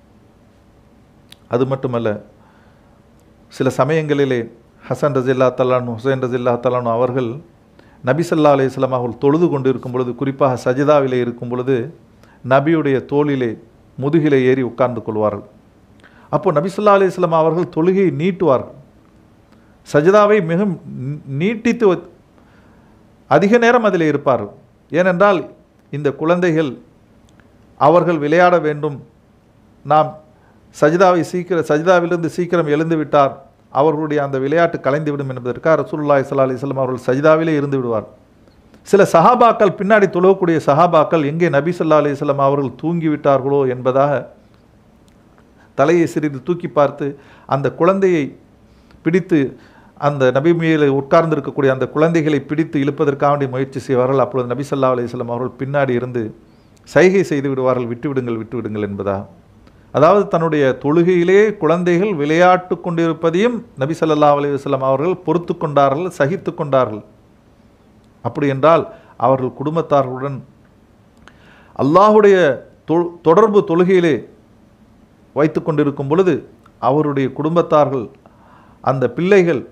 B: அது மட்டுமல்ல சில சமயங்களிலே ஹசன் ரஜில்லா தலானு ஹுசைன் ரஜில்லா தலானு அவர்கள் நபி ஸல்லல்லாஹு அலைஹி வஸல்லம் அவர்கள் தொழுது கொண்டு இருக்கும் பொழுது குறிப்பாக சஜிதாவிலே இருக்கும் பொழுது நபியுடைய தோளிலே முதுகிலே ஏறி உட்கார்ந்து கொள்வார்கள் அப்போ நபி ஸல்லல்லாஹு அலைஹி வஸல்லம் அவர்கள் தொழுகையை நீட்டுவார்கள் சஜிதாவை மிக நீட்டித்து வ- அதிக நேரம் அதில் இருப்பார்கள் ஏனென்றால் இந்த குழந்தைகள் அவர்கள் விளையாட வேண்டும் நாம் சஜிதாவை சீக்கிரம் சஜிதாவிலிருந்து சீக்கிரம் எழுந்து விட்டார் அவர்களுடைய அந்த விளையாட்டு கலைந்துவிடும் என்பதற்காக ரசூலுல்லாஹி ஸல்லல்லாஹு அலைஹி வஸல்லம் அவர்கள் சஜிதாவிலே இருந்து விடுவார் சில சஹாபாக்கள் பின்னாடி தொழக்கூடிய சஹாபாக்கள் எங்கே நபி ஸல்லல்லாஹு அலைஹி வஸல்லம் அவர்கள் தூங்கிவிட்டார்களோ என்பதாக தலையை சிறிது தூக்கி பார்த்து அந்த குழந்தையை பிடித்து அந்த நபி மேலே உட்கார்ந்து இருக்கக்கூடிய அந்த குழந்தைகளை பிடித்து இழுப்பதற்காக வேண்டி முயற்சி செய்வார்கள் அப்பொழுது நபி ஸல்லல்லாஹு அலைஹி வஸல்லம் அவர்கள் பின்னாடி இருந்து சைகை செய்து விடுவார்கள் விட்டு விடுங்கள் விட்டு விடுங்கள் என்பதா அதாவது தன்னுடைய தொழுகையிலே குழந்தைகள் விளையாட்டு கொண்டிருப்பதையும் நபி ஸல்லல்லாஹு அலைஹி வஸல்லம் அவர்கள் பொறுத்து கொண்டார்கள் சகித்து கொண்டார்கள் அப்படி என்றால் அவர்கள் குடும்பத்தார்களுடன் அல்லாஹுடைய தொ- தொடர்பு தொழுகையிலே வைத்து கொண்டிருக்கும் பொழுது அவருடைய குடும்பத்தார்கள் அந்த பிள்ளைகள்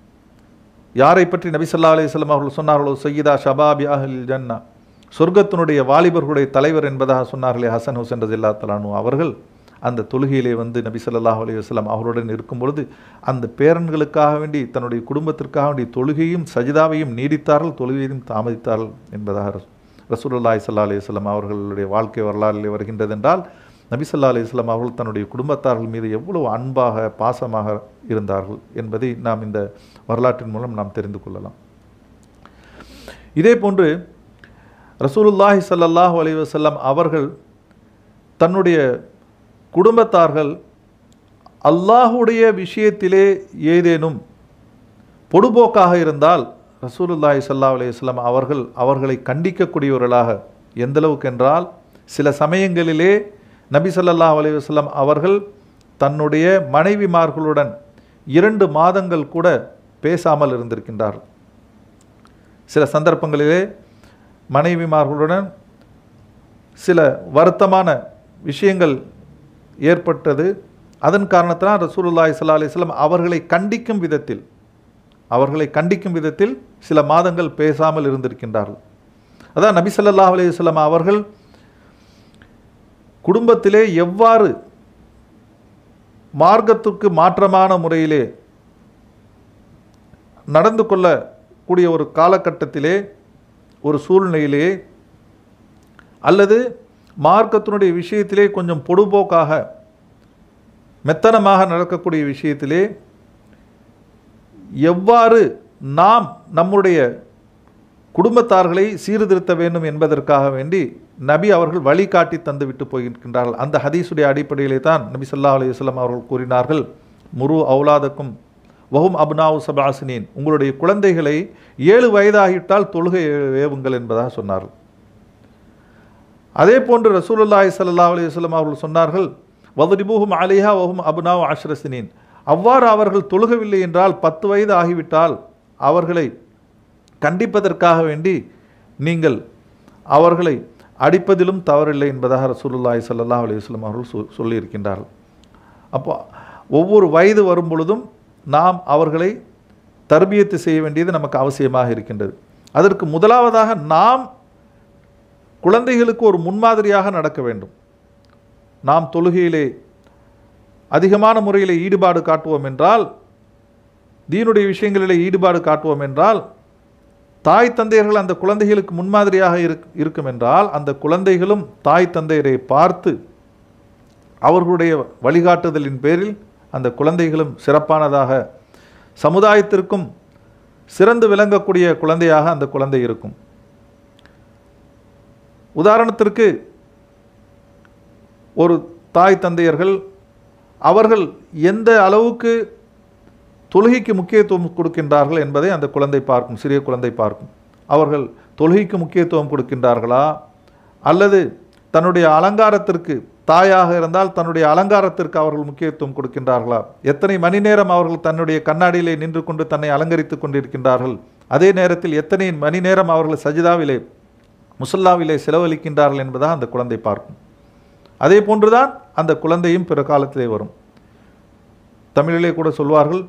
B: யாரை பற்றி நபி ஸல்லல்லாஹு அலைஹி வஸல்லம் அவர்கள் சொன்னார்களோ சையீதா ஷபாபி அஹ்லில் ஜன்னா சொர்க்கத்தினுடைய வாலிபர்களுடைய தலைவர் என்பதாக சொன்னார்களே ஹசன் ஹுசன் ரஜில்லா தலானு அவர்கள் அந்த தொழுகையிலே வந்து நபி ஸல்லல்லாஹு அலைஹி வஸல்லம் அவர்களுடன் இருக்கும் பொழுது அந்த பேரன்களுக்காக வேண்டி தன்னுடைய குடும்பத்திற்காக வேண்டி தொழுகையும் சஜிதாவையும் நீடித்தார்கள் தொழுகையையும் தாமதித்தார்கள் என்பதாக ரசூ- ரசூலுல்லாஹி ஸல்லல்லாஹு அலைஹி வஸல்லம் அவர்களுடைய வாழ்க்கை வரலாறிலே வருகின்றது என்றால் நபி ஸல்லல்லாஹு அலைஹி வஸல்லம் அவர்கள் தன்னுடைய குடும்பத்தார்கள் மீது எவ்வளவு அன்பாக பாசமாக இருந்தார்கள் என்பதை நாம் இந்த வரலாற்றின் மூலம் நாம் தெரிந்து கொள்ளலாம் இதே போன்று ரசூலுல்லாஹி ஸல்லல்லாஹு அலைஹி வஸல்லம் அவர்கள் தன்னுடைய குடும்பத்தார்கள் அல்லாஹுடைய விஷயத்திலே ஏதேனும் பொடுபோக்காக இருந்தால் ரசூலுல்லாஹி ஸல்லல்லாஹு அலைஹி வஸல்லம் அவர்கள் அவர்களை கண்டிக்கக்கூடியவர்களாக எந்த அளவுக்கு என்றால் சில சமயங்களிலே நபி ஸல்லல்லாஹு அலைஹி வஸல்லம் அவர்கள் தன்னுடைய மனைவிமார்களுடன் இரண்டு மாதங்கள் கூட பேசாமல் இருந்திருக்கின்றார்கள் சில சந்தர்ப்பங்களிலே மனைவிமார்களுடன் சில வருத்தமான விஷயங்கள் ஏற்பட்டது அதன் காரணத்தினால் ரசூலுல்லாஹி ஸல்லல்லாஹு அலைஹி வஸல்லம் அவர்களை கண்டிக்கும் விதத்தில் அவர்களை கண்டிக்கும் விதத்தில் சில மாதங்கள் பேசாமல் இருந்திருக்கின்றார்கள் அதான் நபி ஸல்லல்லாஹு அலைஹி வஸல்லம் அவர்கள் குடும்பத்திலே எவ்வாறு மார்க்கத்துக்கு மாற்றமான முறையிலே நடந்து கொள்ளக்கூடிய ஒரு காலகட்டத்திலே ஒரு சூழ்நிலையிலே அல்லது மார்க்கத்தினுடைய விஷயத்திலே கொஞ்சம் பொடுபோக்காக மெத்தனமாக நடக்கக்கூடிய விஷயத்திலே எவ்வாறு நாம் நம்முடைய குடும்பத்தார்களை சீர்திருத்த வேண்டும் என்பதற்காக வேண்டி நபி அவர்கள் வழிகாட்டி தந்து விட்டு போகின்றார்கள் அந்த ஹதீஸுடைய அடிப்படையிலே தான் நபி ஸல்லல்லாஹு அலைஹி வஸல்லம் அவர்கள் கூறினார்கள் முரு அவுலாதக்கும் வஹும் அப்னாவு சபாசினீன் உங்களுடைய குழந்தைகளை ஏழு வயதாகிவிட்டால் தொழுகை ஏவுங்கள் என்பதாக சொன்னார்கள் அதே போன்று ரசூலுல்லாஹி ஸல்லல்லாஹு அலைஹி வஸல்லம் அவர்கள் சொன்னார்கள் வதுரிபூஹும் அலிஹா வஹும் அப்னாவு அஷ்ரசினீன் அவ்வாறு அவர்கள் தொழுகவில்லை என்றால் பத்து வயது ஆகிவிட்டால் அவர்களை கண்டிப்பதற்காக வேண்டி நீங்கள் அவர்களை அடிப்பதிலும் தவறில்லை என்பதாக ரசூலுல்லாஹி ஸல்லல்லாஹு அலைஹி வஸல்லம் அவர்கள் சொ- சொல்லியிருக்கின்றார்கள் அப்போ ஒவ்வொரு வயது வரும் பொழுதும் நாம் அவர்களை தர்பியத்து செய்ய வேண்டியது நமக்கு அவசியமாக இருக்கின்றது அதற்கு முதலாவதாக நாம் குழந்தைகளுக்கு ஒரு முன்மாதிரியாக நடக்க வேண்டும் நாம் தொழுகையிலே அதிகமான முறையில் ஈடுபாடு காட்டுவோம் என்றால் தீனுடைய விஷயங்களிலே ஈடுபாடு காட்டுவோம் என்றால் தாய் தந்தையர்கள் அந்த குழந்தைகளுக்கு முன்மாதிரியாக இருக் இருக்கும் என்றால் அந்த குழந்தைகளும் தாய் தந்தையரை பார்த்து அவர்களுடைய வழிகாட்டுதலின் பேரில் அந்த குழந்தைகளும் சிறப்பானதாக சமுதாயத்திற்கும் சிறந்து விளங்கக்கூடிய குழந்தையாக அந்த குழந்தை இருக்கும் உதாரணத்திற்கு ஒரு தாய் தந்தையர்கள் அவர்கள் எந்த அளவுக்கு தொழுகைக்கு முக்கியத்துவம் கொடுக்கின்றார்கள் என்பதை அந்த குழந்தை பார்க்கும் சிறிய குழந்தை பார்க்கும் அவர்கள் தொழுகைக்கு முக்கியத்துவம் கொடுக்கின்றார்களா அல்லது தன்னுடைய அலங்காரத்திற்கு தாயாக இருந்தால் தன்னுடைய அலங்காரத்திற்கு அவர்கள் முக்கியத்துவம் கொடுக்கின்றார்களா எத்தனை மணி நேரம் அவர்கள் தன்னுடைய கண்ணாடியிலே நின்று கொண்டு தன்னை அலங்கரித்துக் கொண்டிருக்கின்றார்கள் அதே நேரத்தில் எத்தனை மணி நேரம் அவர்கள் சஜிதாவிலே முசல்லாவிலே செலவழிக்கின்றார்கள் என்பதாக அந்த குழந்தை பார்க்கும் அதே போன்றுதான் அந்த குழந்தையும் பிற காலத்திலே வரும் தமிழிலே கூட சொல்வார்கள்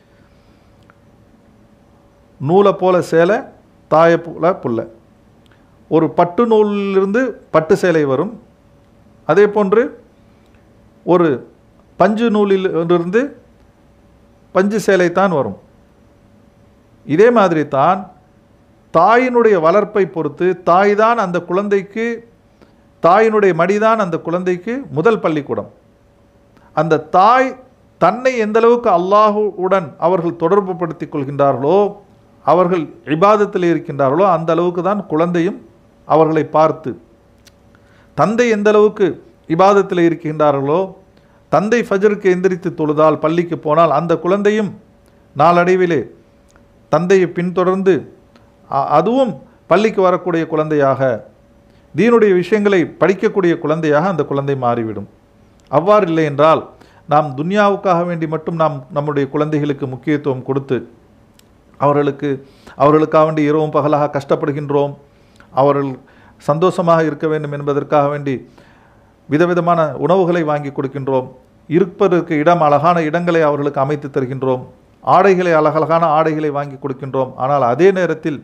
B: நூலை போல சேலை தாயை போல புல்ல ஒரு பட்டு நூலிலிருந்து பட்டு சேலை வரும் அதே போன்று ஒரு பஞ்சு நூலில் இருந்து பஞ்சு சேலை தான் வரும் இதே மாதிரி தான் தாயினுடைய வளர்ப்பை பொறுத்து தாய் தான் அந்த குழந்தைக்கு தாயினுடைய மடிதான் அந்த குழந்தைக்கு முதல் பள்ளிக்கூடம் அந்த தாய் தன்னை எந்த அளவுக்கு அல்லாஹுவுடன் அவர்கள் தொடர்பு படுத்திக் கொள்கின்றார்களோ அவர்கள் இபாதத்தில் இருக்கின்றார்களோ அந்த அளவுக்கு தான் குழந்தையும் அவர்களை பார்த்து தந்தை எந்த அளவுக்கு இபாதத்தில் இருக்கின்றார்களோ தந்தை ஃபஜருக்கு எந்திரித்து தொழுதால் பள்ளிக்கு போனால் அந்த குழந்தையும் நாளடைவிலே தந்தையை பின்தொடர்ந்து அ- அதுவும் பள்ளிக்கு வரக்கூடிய குழந்தையாக தீனுடைய விஷயங்களை படிக்கக்கூடிய குழந்தையாக அந்த குழந்தை மாறிவிடும் அவ்வாறு இல்லை என்றால் நாம் துன்யாவுக்காக வேண்டி மட்டும் நாம் நம்முடைய குழந்தைகளுக்கு முக்கியத்துவம் கொடுத்து அவர்களுக்கு அவர்களுக்காக வேண்டி இரவும் பகலாக கஷ்டப்படுகின்றோம் அவர்கள் சந்தோஷமாக இருக்க வேண்டும் என்பதற்காக வேண்டி விதவிதமான உணவுகளை வாங்கி கொடுக்கின்றோம் இருப்பதற்கு இடம் அழகான இடங்களை அவர்களுக்கு அமைத்து தருகின்றோம் ஆடைகளை அழகழகான ஆடைகளை வாங்கி கொடுக்கின்றோம் ஆனால் அதே நேரத்தில்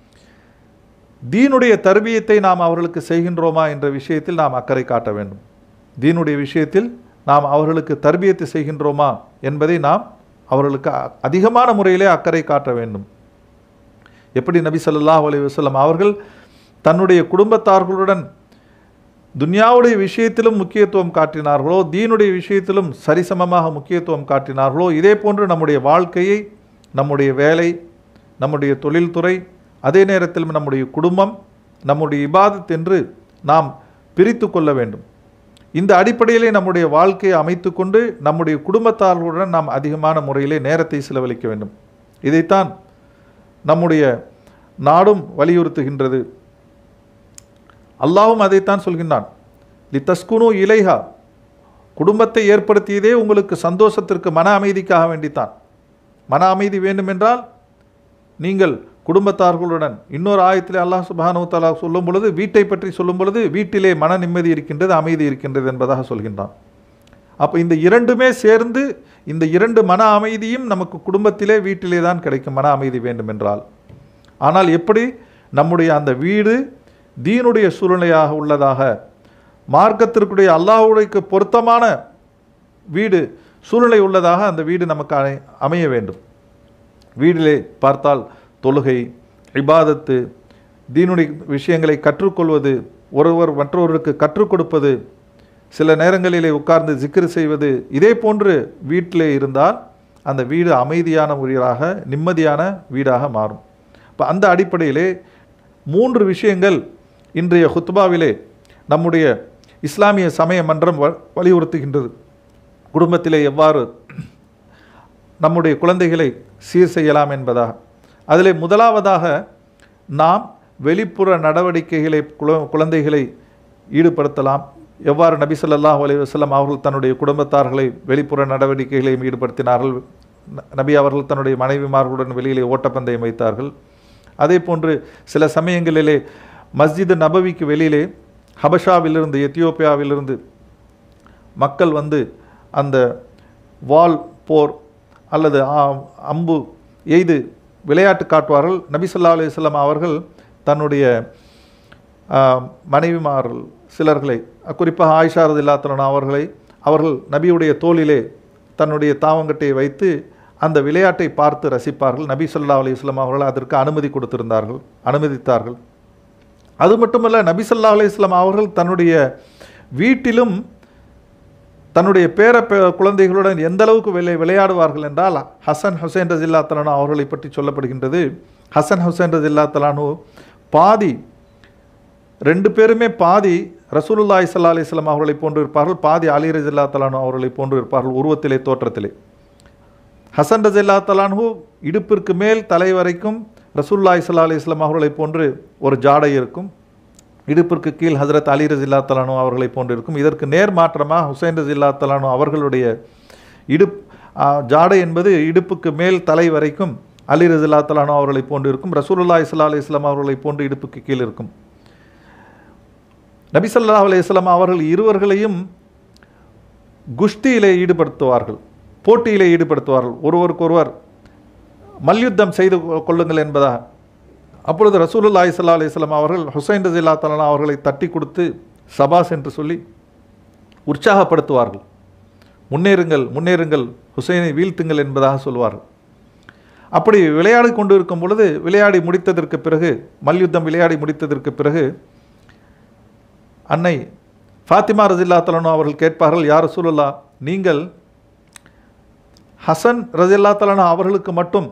B: தீனுடைய தர்பியத்தை நாம் அவர்களுக்கு செய்கின்றோமா என்ற விஷயத்தில் நாம் அக்கறை காட்ட வேண்டும் தீனுடைய விஷயத்தில் நாம் அவர்களுக்கு தர்பியத்தை செய்கின்றோமா என்பதை நாம் அவர்களுக்கு அ- அதிகமான முறையிலே அக்கறை காட்ட வேண்டும் எப்படி நபி ஸல்லல்லாஹு அலைஹி வஸல்லம் அவர்கள் தன்னுடைய குடும்பத்தார்களுடன் துன்யாவுடைய விஷயத்திலும் முக்கியத்துவம் காட்டினார்களோ தீனுடைய விஷயத்திலும் சரிசமமாக முக்கியத்துவம் காட்டினார்களோ இதே போன்று நம்முடைய வாழ்க்கையை நம்முடைய வேலை நம்முடைய தொழில்துறை அதே நேரத்தில் நம்முடைய குடும்பம் நம்முடைய இபாதத் என்று நாம் பிரித்து கொள்ள வேண்டும் இந்த அடிப்படையிலே நம்முடைய வாழ்க்கையை அமைத்துக்கொண்டு நம்முடைய குடும்பத்தார்களுடன் நாம் அதிகமான முறையிலே நேரத்தை செலவழிக்க வேண்டும் இதைத்தான் நம்முடைய நாடும் வலியுறுத்துகின்றது அல்லாஹ்வும் அதைத்தான் சொல்கின்றான் லி தஸ்குனு இலைஹா குடும்பத்தை ஏற்படுத்தியதே உங்களுக்கு சந்தோஷத்திற்கு மன அமைதிக்காக வேண்டித்தான் மன அமைதி வேண்டுமென்றால் நீங்கள் குடும்பத்தார்களுடன் இன்னொரு ஆயத்திலே அல்லாஹ் சுப்ஹானஹு தஆலா சொல்லும் பொழுது வீட்டை பற்றி சொல்லும் பொழுது வீட்டிலே மன நிம்மதி இருக்கின்றது அமைதி இருக்கின்றது என்பதாக சொல்கின்றான் அப்போ இந்த இரண்டுமே சேர்ந்து இந்த இரண்டு மன அமைதியும் நமக்கு குடும்பத்திலே வீட்டிலே தான் கிடைக்கும் மன அமைதி வேண்டும் என்றால் ஆனால் எப்படி நம்முடைய அந்த வீடு தீனுடைய சூழ்நிலையாக உள்ளதாக மார்க்கத்திற்குடைய அல்லாஹ்வுடைக்கு பொருத்தமான வீடு சூழ்நிலை உள்ளதாக அந்த வீடு நமக்கு அமை- அமைய வேண்டும் வீட்டிலே பார்த்தால் தொழுகை இபாதத்து தீனுடைய விஷயங்களை கற்றுக்கொள்வது ஒருவர் மற்றொருவருக்கு கற்றுக் கொடுப்பது சில நேரங்களிலே உட்கார்ந்து ஜிக்ரு செய்வது இதே போன்று வீட்டிலே இருந்தால் அந்த வீடு அமைதியான வீடாக நிம்மதியான வீடாக மாறும் இப்போ அந்த அடிப்படையிலே மூன்று விஷயங்கள் இன்றைய ஹுத்பாவிலே நம்முடைய இஸ்லாமிய சமய மன்றம் வ- வலியுறுத்துகின்றது குடும்பத்திலே எவ்வாறு நம்முடைய குழந்தைகளை சீர் செய்யலாம் என்பதாக அதிலே முதலாவதாக நாம் வெளிப்புற நடவடிக்கைகளை குல- குழந்தைகளை ஈடுபடுத்தலாம் எவ்வாறு நபி ஸல்லல்லாஹு அலைஹி வஸல்லம் அவர்கள் தன்னுடைய குடும்பத்தார்களை வெளிப்புற நடவடிக்கைகளையும் ஈடுபடுத்தினார்கள் ந- நபி அவர்கள் தன்னுடைய மனைவிமார்களுடன் வெளியிலே ஓட்டப்பந்தயம் வைத்தார்கள் அதே போன்று சில சமயங்களிலே மஸ்ஜித் நபவிக்கு வெளியிலே ஹபஷாவிலிருந்து எத்தியோப்பியாவிலிருந்து மக்கள் வந்து அந்த வாள் போர் அல்லது ஆ- அம்பு எய்து விளையாட்டு காட்டுவார்கள் நபி ஸல்லல்லாஹு அலைஹி வஸல்லம் அவர்கள் தன்னுடைய ஆ, மனைவிமார்கள் சிலர்களை குறிப்பாக ஆயிஷா ரதில்லாத்தலன் அவர்களை அவர்கள் நபியுடைய தோளிலே தன்னுடைய தாவங்கட்டையை வைத்து அந்த விளையாட்டை பார்த்து ரசிப்பார்கள் நபி ஸல்லல்லாஹு அலைஹி வஸல்லம் அவர்கள் அதற்கு அனுமதி கொடுத்திருந்தார்கள் அனுமதித்தார்கள் அது மட்டுமல்ல நபி ஸல்லல்லாஹு அலைஹி வஸல்லம் அவர்கள் தன்னுடைய வீட்டிலும் தன்னுடைய பேர பே- குழந்தைகளுடன் எந்த அளவுக்கு விளை விளையாடுவார்கள் என்றால் ஹசன் ஹுசைன் ரஜில்லா தலானு அவர்களை பற்றி சொல்லப்படுகின்றது ஹசன் ஹுசைன் ரஜில்லா தலானு பாதி ரெண்டு பேருமே பாதி ரசூலுல்லாஹி ஸல்லல்லாஹு அலைஹி வஸல்லம் அவர்களை போன்று இருப்பார்கள் பாதி அலி ரஜில்லா தலானு அவர்களை போன்று இருப்பார்கள் உருவத்திலே தோற்றத்திலே ஹசன் ரஜில்லா தலான்ஹு இடுப்பிற்கு மேல் தலை வரைக்கும் ரசூலுல்லாஹி ஸல்லல்லாஹு அலைஹி வஸல்லம் அவர்களை போன்று ஒரு ஜாடை இருக்கும் இடுப்பிற்கு கீழ் ஹஜரத் அலி ரஜில்லா தலானு அவர்களை போன்று இருக்கும் இதற்கு நேர் மாற்றமாக ஹுசைன் ரஜில்லா தலானு அவர்களுடைய இடுப் ஆ, ஜாடை என்பது இடுப்புக்கு மேல் தலை வரைக்கும் அலி ரஜில்லா தலானு அவர்களை போன்று இருக்கும் ரசூலுல்லாஹி ஸல்லல்லாஹு அலைஹி வஸல்லம் அவர்களை போன்று இடுப்புக்கு கீழ் இருக்கும் நபி ஸல்லல்லாஹு அலைஹி வஸல்லம் அவர்கள் இருவர்களையும் குஷ்தியிலே ஈடுபடுத்துவார்கள் போட்டியிலே ஈடுபடுத்துவார்கள் ஒருவருக்கொருவர் மல்யுத்தம் செய்து கொ- கொள்ளுங்கள் என்பதாக அப்பொழுது ரசூலுல்லாஹி ஸல்லல்லாஹு அலைஹி வஸல்லம் அவர்கள் ஹுசைன் ரஜில்லா தலா அவர்களை தட்டி கொடுத்து சபாஸ் என்று சொல்லி உற்சாகப்படுத்துவார்கள் முன்னேறுங்கள் முன்னேறுங்கள் ஹுசைனை வீழ்த்துங்கள் என்பதாக சொல்வார்கள் அப்படி விளையாடி கொண்டு இருக்கும் பொழுது விளையாடி முடித்ததற்கு பிறகு மல்யுத்தம் விளையாடி முடித்ததற்கு பிறகு அன்னை ஃபாத்திமா ரஜில்லா தலனோ அவர்கள் கேட்பார்கள் யார் ரசூலுல்லா நீங்கள் ஹசன் ரஜில்லா தலனோ அவர்களுக்கு மட்டும்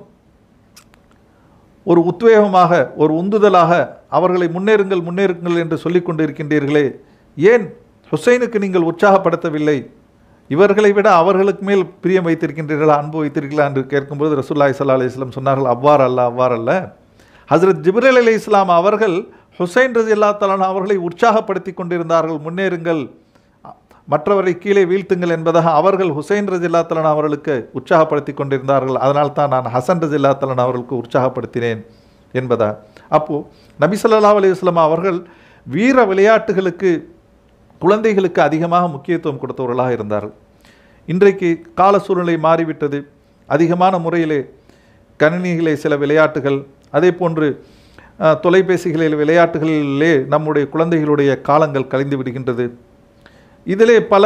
B: ஒரு உத்வேகமாக ஒரு உந்துதலாக அவர்களை முன்னேறுங்கள் முன்னேறுங்கள் என்று சொல்லிக் கொண்டு இருக்கின்றீர்களே ஏன் ஹுசைனுக்கு நீங்கள் உற்சாகப்படுத்தவில்லை இவர்களை விட அவர்களுக்கு மேல் பிரியம் வைத்திருக்கின்றீர்களா அன்பு வைத்திருக்கிறீர்களா என்று கேட்கும்போது ரசூல்லாய் சல்லா அலி இஸ்லாம் சொன்னார்கள் அவ்வாறு அல்ல அவ்வாறு அல்ல ஹசரத் ஜிப்ரேல் அலி இஸ்லாம் அவர்கள் ஹுசைன் ரஜி அல்லா தலான் அவர்களை உற்சாகப்படுத்தி கொண்டிருந்தார்கள் முன்னேறுங்கள் மற்றவரை கீழே வீழ்த்துங்கள் என்பதாக அவர்கள் ஹுசைன் ரஜில்லா தலன் அவர்களுக்கு உற்சாகப்படுத்தி கொண்டிருந்தார்கள் அதனால் தான் நான் ஹசன் ரஜில்லா தலன் அவர்களுக்கு உற்சாகப்படுத்தினேன் என்பதா அப்போது நபி ஸல்லல்லாஹு அலைஹி வஸல்லம் அவர்கள் வீர விளையாட்டுகளுக்கு குழந்தைகளுக்கு அதிகமாக முக்கியத்துவம் கொடுத்தவர்களாக இருந்தார்கள் இன்றைக்கு கால சூழ்நிலை மாறிவிட்டது அதிகமான முறையிலே கணினிகளே சில விளையாட்டுகள் அதே போன்று அஹ், தொலைபேசிகளில் விளையாட்டுகளிலே நம்முடைய குழந்தைகளுடைய காலங்கள் கழிந்து விடுகின்றது இதிலே பல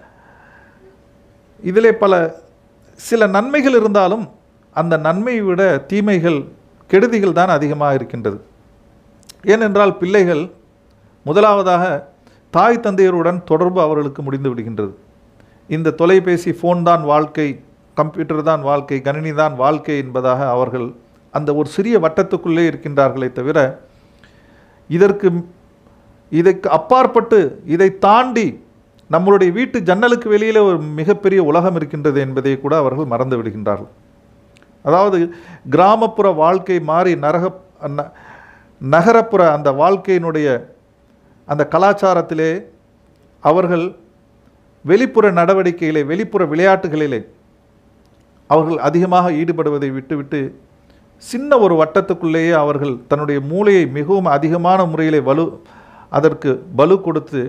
B: இதிலே பல சில நன்மைகள் இருந்தாலும் அந்த நன்மையை விட தீமைகள் கெடுதிகள் தான் அதிகமாக இருக்கின்றது ஏனென்றால் பிள்ளைகள் முதலாவதாக தாய் தந்தையருடன் தொடர்பு அவர்களுக்கு முடிந்து விடுகின்றது இந்த தொலைபேசி ஃபோன் தான் வாழ்க்கை கம்ப்யூட்டர் தான் வாழ்க்கை கணினி தான் வாழ்க்கை என்பதாக அவர்கள் அந்த ஒரு சிறிய வட்டத்துக்குள்ளே இருக்கின்றார்களே தவிர இதற்கு இதற்கு அப்பாற்பட்டு இதை தாண்டி நம்மளுடைய வீட்டு ஜன்னலுக்கு வெளியிலே ஒரு மிகப்பெரிய உலகம் இருக்கின்றது என்பதை கூட அவர்கள் மறந்து விடுகின்றார்கள் அதாவது கிராமப்புற வாழ்க்கை மாறி நரக ந- நகரப்புற அந்த வாழ்க்கையினுடைய அந்த கலாச்சாரத்திலே அவர்கள் வெளிப்புற நடவடிக்கையிலே வெளிப்புற விளையாட்டுகளிலே அவர்கள் அதிகமாக ஈடுபடுவதை விட்டுவிட்டு சின்ன ஒரு வட்டத்துக்குள்ளேயே அவர்கள் தன்னுடைய மூளையை மிகவும் அதிகமான முறையிலே வலு அதற்கு பலு கொடுத்து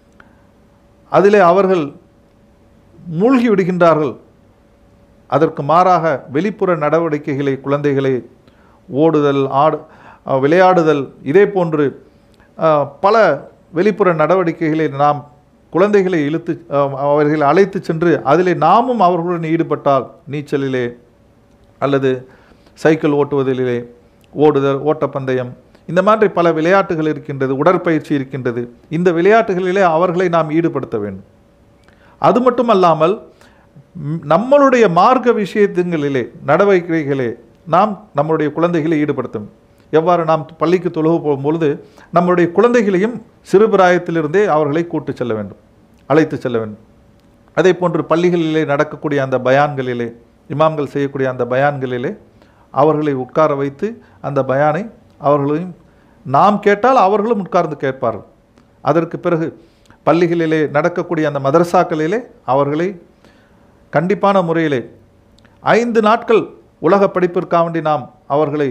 B: அதிலே அவர்கள் மூழ்கி விடுகின்றார்கள் அதற்கு மாறாக வெளிப்புற நடவடிக்கைகளை குழந்தைகளை ஓடுதல் ஆடு அஹ், விளையாடுதல் இதே போன்று அஹ், பல வெளிப்புற நடவடிக்கைகளை நாம் குழந்தைகளை இழுத்து அஹ், அவர்களை அழைத்து சென்று அதிலே நாமும் அவர்களுடன் ஈடுபட்டால் நீச்சலிலே அல்லது சைக்கிள் ஓட்டுவதிலே ஓடுதல் ஓட்டப்பந்தயம் இந்த மாதிரி பல விளையாட்டுகள் இருக்கின்றது உடற்பயிற்சி இருக்கின்றது இந்த விளையாட்டுகளிலே அவர்களை நாம் ஈடுபடுத்த வேண்டும் அது மட்டுமல்லாமல் ம், நம்மளுடைய மார்க்க விஷயத்துங்களிலே நடவடிக்கைகளே நாம் நம்மளுடைய குழந்தைகளை ஈடுபடுத்தும் எவ்வாறு நாம் பள்ளிக்கு தொழுக போகும்பொழுது நம்மளுடைய குழந்தைகளையும் சிறுபிராயத்திலிருந்தே அவர்களை கூட்டு செல்ல வேண்டும் அழைத்து செல்ல வேண்டும் அதே போன்று பள்ளிகளிலே நடக்கக்கூடிய அந்த பயான்களிலே இமாம்கள் செய்யக்கூடிய அந்த பயான்களிலே அவர்களை உட்கார வைத்து அந்த பயானை அவர்களையும் நாம் கேட்டால் அவர்களும் உட்கார்ந்து கேட்பார்கள் அதற்கு பிறகு பள்ளிகளிலே நடக்கக்கூடிய அந்த மதரசாக்களிலே அவர்களை கண்டிப்பான முறையிலே ஐந்து நாட்கள் உலக படிப்பிற்காக வேண்டி நாம் அவர்களை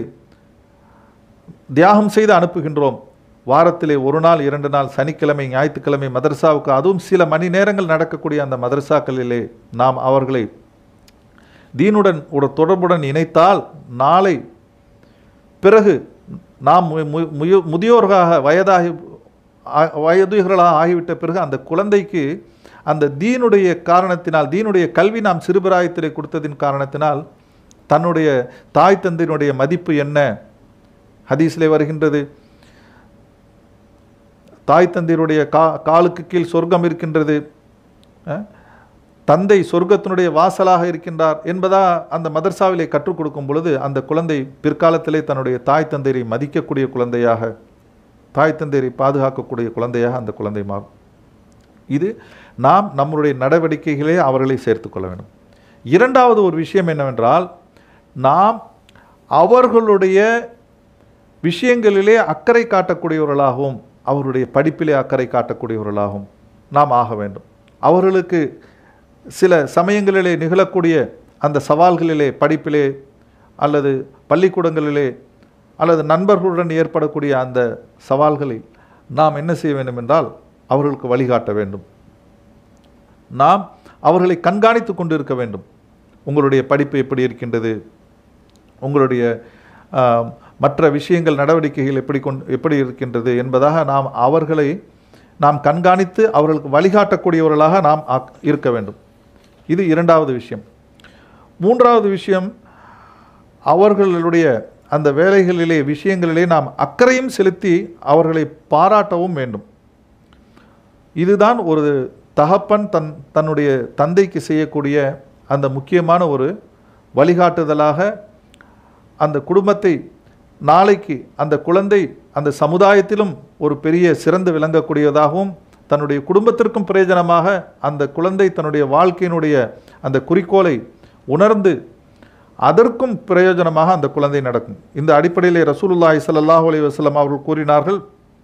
B: தியாகம் செய்து அனுப்புகின்றோம் வாரத்திலே ஒரு நாள் இரண்டு நாள் சனிக்கிழமை ஞாயிற்றுக்கிழமை மதரசாவுக்கு அதுவும் சில மணி நேரங்கள் நடக்கக்கூடிய அந்த மதரசாக்களிலே நாம் அவர்களை தீனுடன் ஒரு தொடர்புடன் இணைத்தால் நாளை பிறகு நாம் மு- மு- முயோ- முதியோர்களாக வயதாகி ஆ- வயதுகளாக ஆகிவிட்ட பிறகு அந்த குழந்தைக்கு அந்த தீனுடைய காரணத்தினால் தீனுடைய கல்வி நாம் சிறுபிராயத்திலே கொடுத்ததின் காரணத்தினால் தன்னுடைய தாய் தந்தையினுடைய மதிப்பு என்ன ஹதீஸிலே வருகின்றது தாய் தந்தையருடைய கா காலுக்கு கீழ் சொர்க்கம் இருக்கின்றது அஹ், தந்தை சொர்க்கத்தினுடைய வாசலாக இருக்கின்றார் என்பதா அந்த மதர்சாவிலே கற்றுக் கொடுக்கும் பொழுது அந்த குழந்தை பிற்காலத்திலே தன்னுடைய தாய் தந்தையரை மதிக்கக்கூடிய குழந்தையாக தாய் தந்தையரை பாதுகாக்கக்கூடிய குழந்தையாக அந்த குழந்தை மாறும் இது நாம் நம்முடைய நடவடிக்கைகளே அவர்களை சேர்த்துக்கொள்ள வேண்டும் இரண்டாவது ஒரு விஷயம் என்னவென்றால் நாம் அவர்களுடைய விஷயங்களிலே அக்கறை காட்டக்கூடியவர்களாகவும் அவருடைய படிப்பிலே அக்கறை காட்டக்கூடியவர்களாகவும் நாம் ஆக வேண்டும் அவர்களுக்கு சில சமயங்களிலே நிகழக்கூடிய அந்த சவால்களிலே படிப்பிலே அல்லது பள்ளிக்கூடங்களிலே அல்லது நண்பர்களுடன் ஏற்படக்கூடிய அந்த சவால்களை நாம் என்ன செய்ய வேண்டும் என்றால் அவர்களுக்கு வழிகாட்ட வேண்டும் நாம் அவர்களை கண்காணித்து கொண்டு இருக்க வேண்டும் உங்களுடைய படிப்பு எப்படி இருக்கின்றது உங்களுடைய ஆஹ், மற்ற விஷயங்கள் நடவடிக்கைகள் எப்படி கொண்டு எப்படி இருக்கின்றது என்பதாக நாம் அவர்களை நாம் கண்காணித்து அவர்களுக்கு வழிகாட்டக்கூடியவர்களாக நாம் ஆக்- இருக்க வேண்டும் இது இரண்டாவது விஷயம் மூன்றாவது விஷயம் அவர்களுடைய அந்த வேலைகளிலே விஷயங்களிலே நாம் அக்கறையும் செலுத்தி அவர்களை பாராட்டவும் வேண்டும் இதுதான் ஒரு தகப்பன் தன் தன்னுடைய தந்தைக்கு செய்யக்கூடிய அந்த முக்கியமான ஒரு வழிகாட்டுதலாக அந்த குடும்பத்தை நாளைக்கு அந்த குழந்தை அந்த சமுதாயத்திலும் ஒரு பெரிய சிறந்து விளங்கக்கூடியதாகவும் தன்னுடைய குடும்பத்திற்கும் பிரயோஜனமாக அந்த குழந்தை தன்னுடைய வாழ்க்கையினுடைய அந்த குறிக்கோளை உணர்ந்து அதற்கும் பிரயோஜனமாக அந்த குழந்தை நடக்கும் இந்த அடிப்படையிலே ரசூலுல்லாஹி ஸல்லல்லாஹு அலைஹி வஸல்லம் அவர்கள் கூறினார்கள்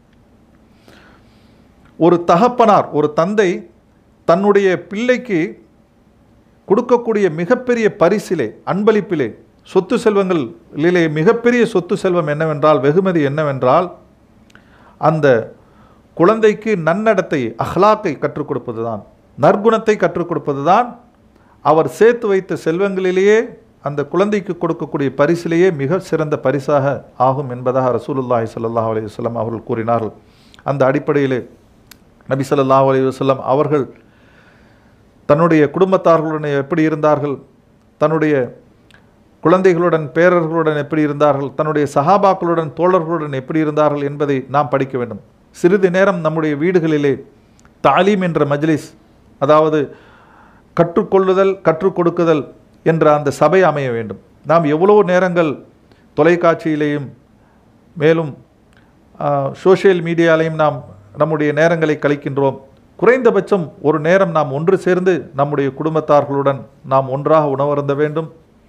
B: ஒரு தகப்பனார் ஒரு தந்தை தன்னுடைய பிள்ளைக்கு கொடுக்கக்கூடிய மிகப்பெரிய பரிசிலே அன்பளிப்பிலே சொத்து செல்வங்களிலே மிகப்பெரிய சொத்து செல்வம் என்னவென்றால் வெகுமதி என்னவென்றால் அந்த குழந்தைக்கு நன்னடத்தை அஹ்லாக்கை கற்றுக் கொடுப்பது தான் நற்குணத்தை கற்றுக் கொடுப்பது தான் அவர் சேர்த்து வைத்த செல்வங்களிலேயே அந்த குழந்தைக்கு கொடுக்கக்கூடிய பரிசிலேயே மிக சிறந்த பரிசாக ஆகும் என்பதாக ரசூலுல்லாஹி ஸல்லல்லாஹு அலைஹி வஸல்லம் அவர்கள் கூறினார்கள் அந்த அடிப்படையிலே நபி ஸல்லல்லாஹு அலைஹி வஸல்லம் அவர்கள் தன்னுடைய குடும்பத்தார்களுடன் எப்படி இருந்தார்கள் தன்னுடைய குழந்தைகளுடன் பேரர்களுடன் எப்படி இருந்தார்கள் தன்னுடைய சஹாபாக்களுடன் தோழர்களுடன் எப்படி இருந்தார்கள் என்பதை நாம் படிக்க வேண்டும் சிறிது நேரம் நம்முடைய வீடுகளிலே தாலீம் என்ற மஜ்லிஸ் அதாவது கற்றுக்கொள்ளுதல் கற்றுக் கொடுக்குதல் என்ற அந்த சபை அமைய வேண்டும் நாம் எவ்வளோ நேரங்கள் தொலைக்காட்சியிலேயும் மேலும் சோஷியல் மீடியாலையும் நாம் நம்முடைய நேரங்களை கழிக்கின்றோம் குறைந்தபட்சம் ஒரு நேரம் நாம் ஒன்று சேர்ந்து நம்முடைய குடும்பத்தார்களுடன் நாம் ஒன்றாக உணவருந்த வேண்டும்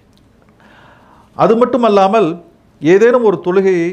B: அது மட்டுமல்லாமல் ஏதேனும் ஒரு தொழுகையை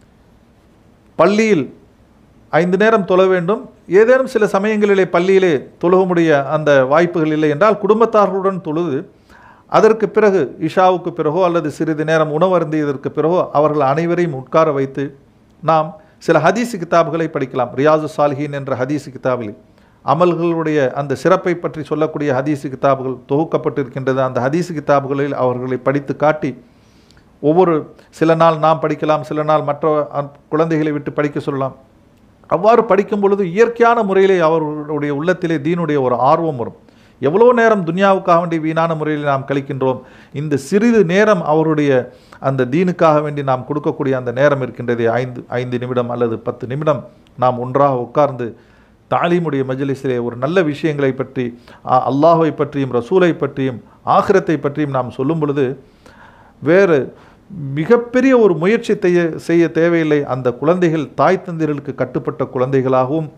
B: பள்ளியில் ஐந்து நேரம் தொழ வேண்டும் ஏதேனும் சில சமயங்களிலே பள்ளியிலே தொழுக முடிய அந்த வாய்ப்புகள் இல்லை என்றால் குடும்பத்தார்களுடன் தொழுது அதற்கு பிறகு இஷாவுக்கு பிறகோ அல்லது சிறிது நேரம் உணவருந்தியதற்கு பிறகோ அவர்கள் அனைவரையும் உட்கார வைத்து நாம் சில ஹதீஸ் கிதாபுகளை படிக்கலாம் ரியாசு சாலிஹின் என்ற ஹதீஸ் கிதாபில் அமல்களுடைய அந்த சிறப்பை பற்றி சொல்லக்கூடிய ஹதீஸ் கிதாபுகள் தொகுக்கப்பட்டிருக்கின்றது அந்த ஹதீஸ் கிதாபுகளில் அவர்களை படித்து காட்டி ஒவ்வொரு சில நாள் நாம் படிக்கலாம் சில நாள் மற்ற அ- குழந்தைகளை விட்டு படிக்க சொல்லலாம் அவ்வாறு படிக்கும் பொழுது இயற்கையான முறையிலே அவர்களுடைய உள்ளத்திலே தீனுடைய ஒரு ஆர்வம் வரும் எவ்வளோ நேரம் துன்யாவுக்காக வேண்டி வீணான முறையில் நாம் கழிக்கின்றோம் இந்த சிறிது நேரம் அவருடைய அந்த தீனுக்காக வேண்டி நாம் கொடுக்கக்கூடிய அந்த நேரம் இருக்கின்றதே ஐந்து ஐந்து நிமிடம் அல்லது பத்து நிமிடம் நாம் ஒன்றாக உட்கார்ந்து தாலீமுடைய மஜ்லிஸிலே ஒரு நல்ல விஷயங்களை பற்றி அ- அல்லாஹ்வை பற்றியும் ரசூலை பற்றியும் ஆகிரத்தை பற்றியும் நாம் சொல்லும் பொழுது வேறு மிகப்பெரிய ஒரு முயற்சி செய்ய செய்ய தேவையில்லை அந்த குழந்தைகள் தாய் தந்தையர்களுக்கு கட்டுப்பட்ட குழந்தைகளாகவும்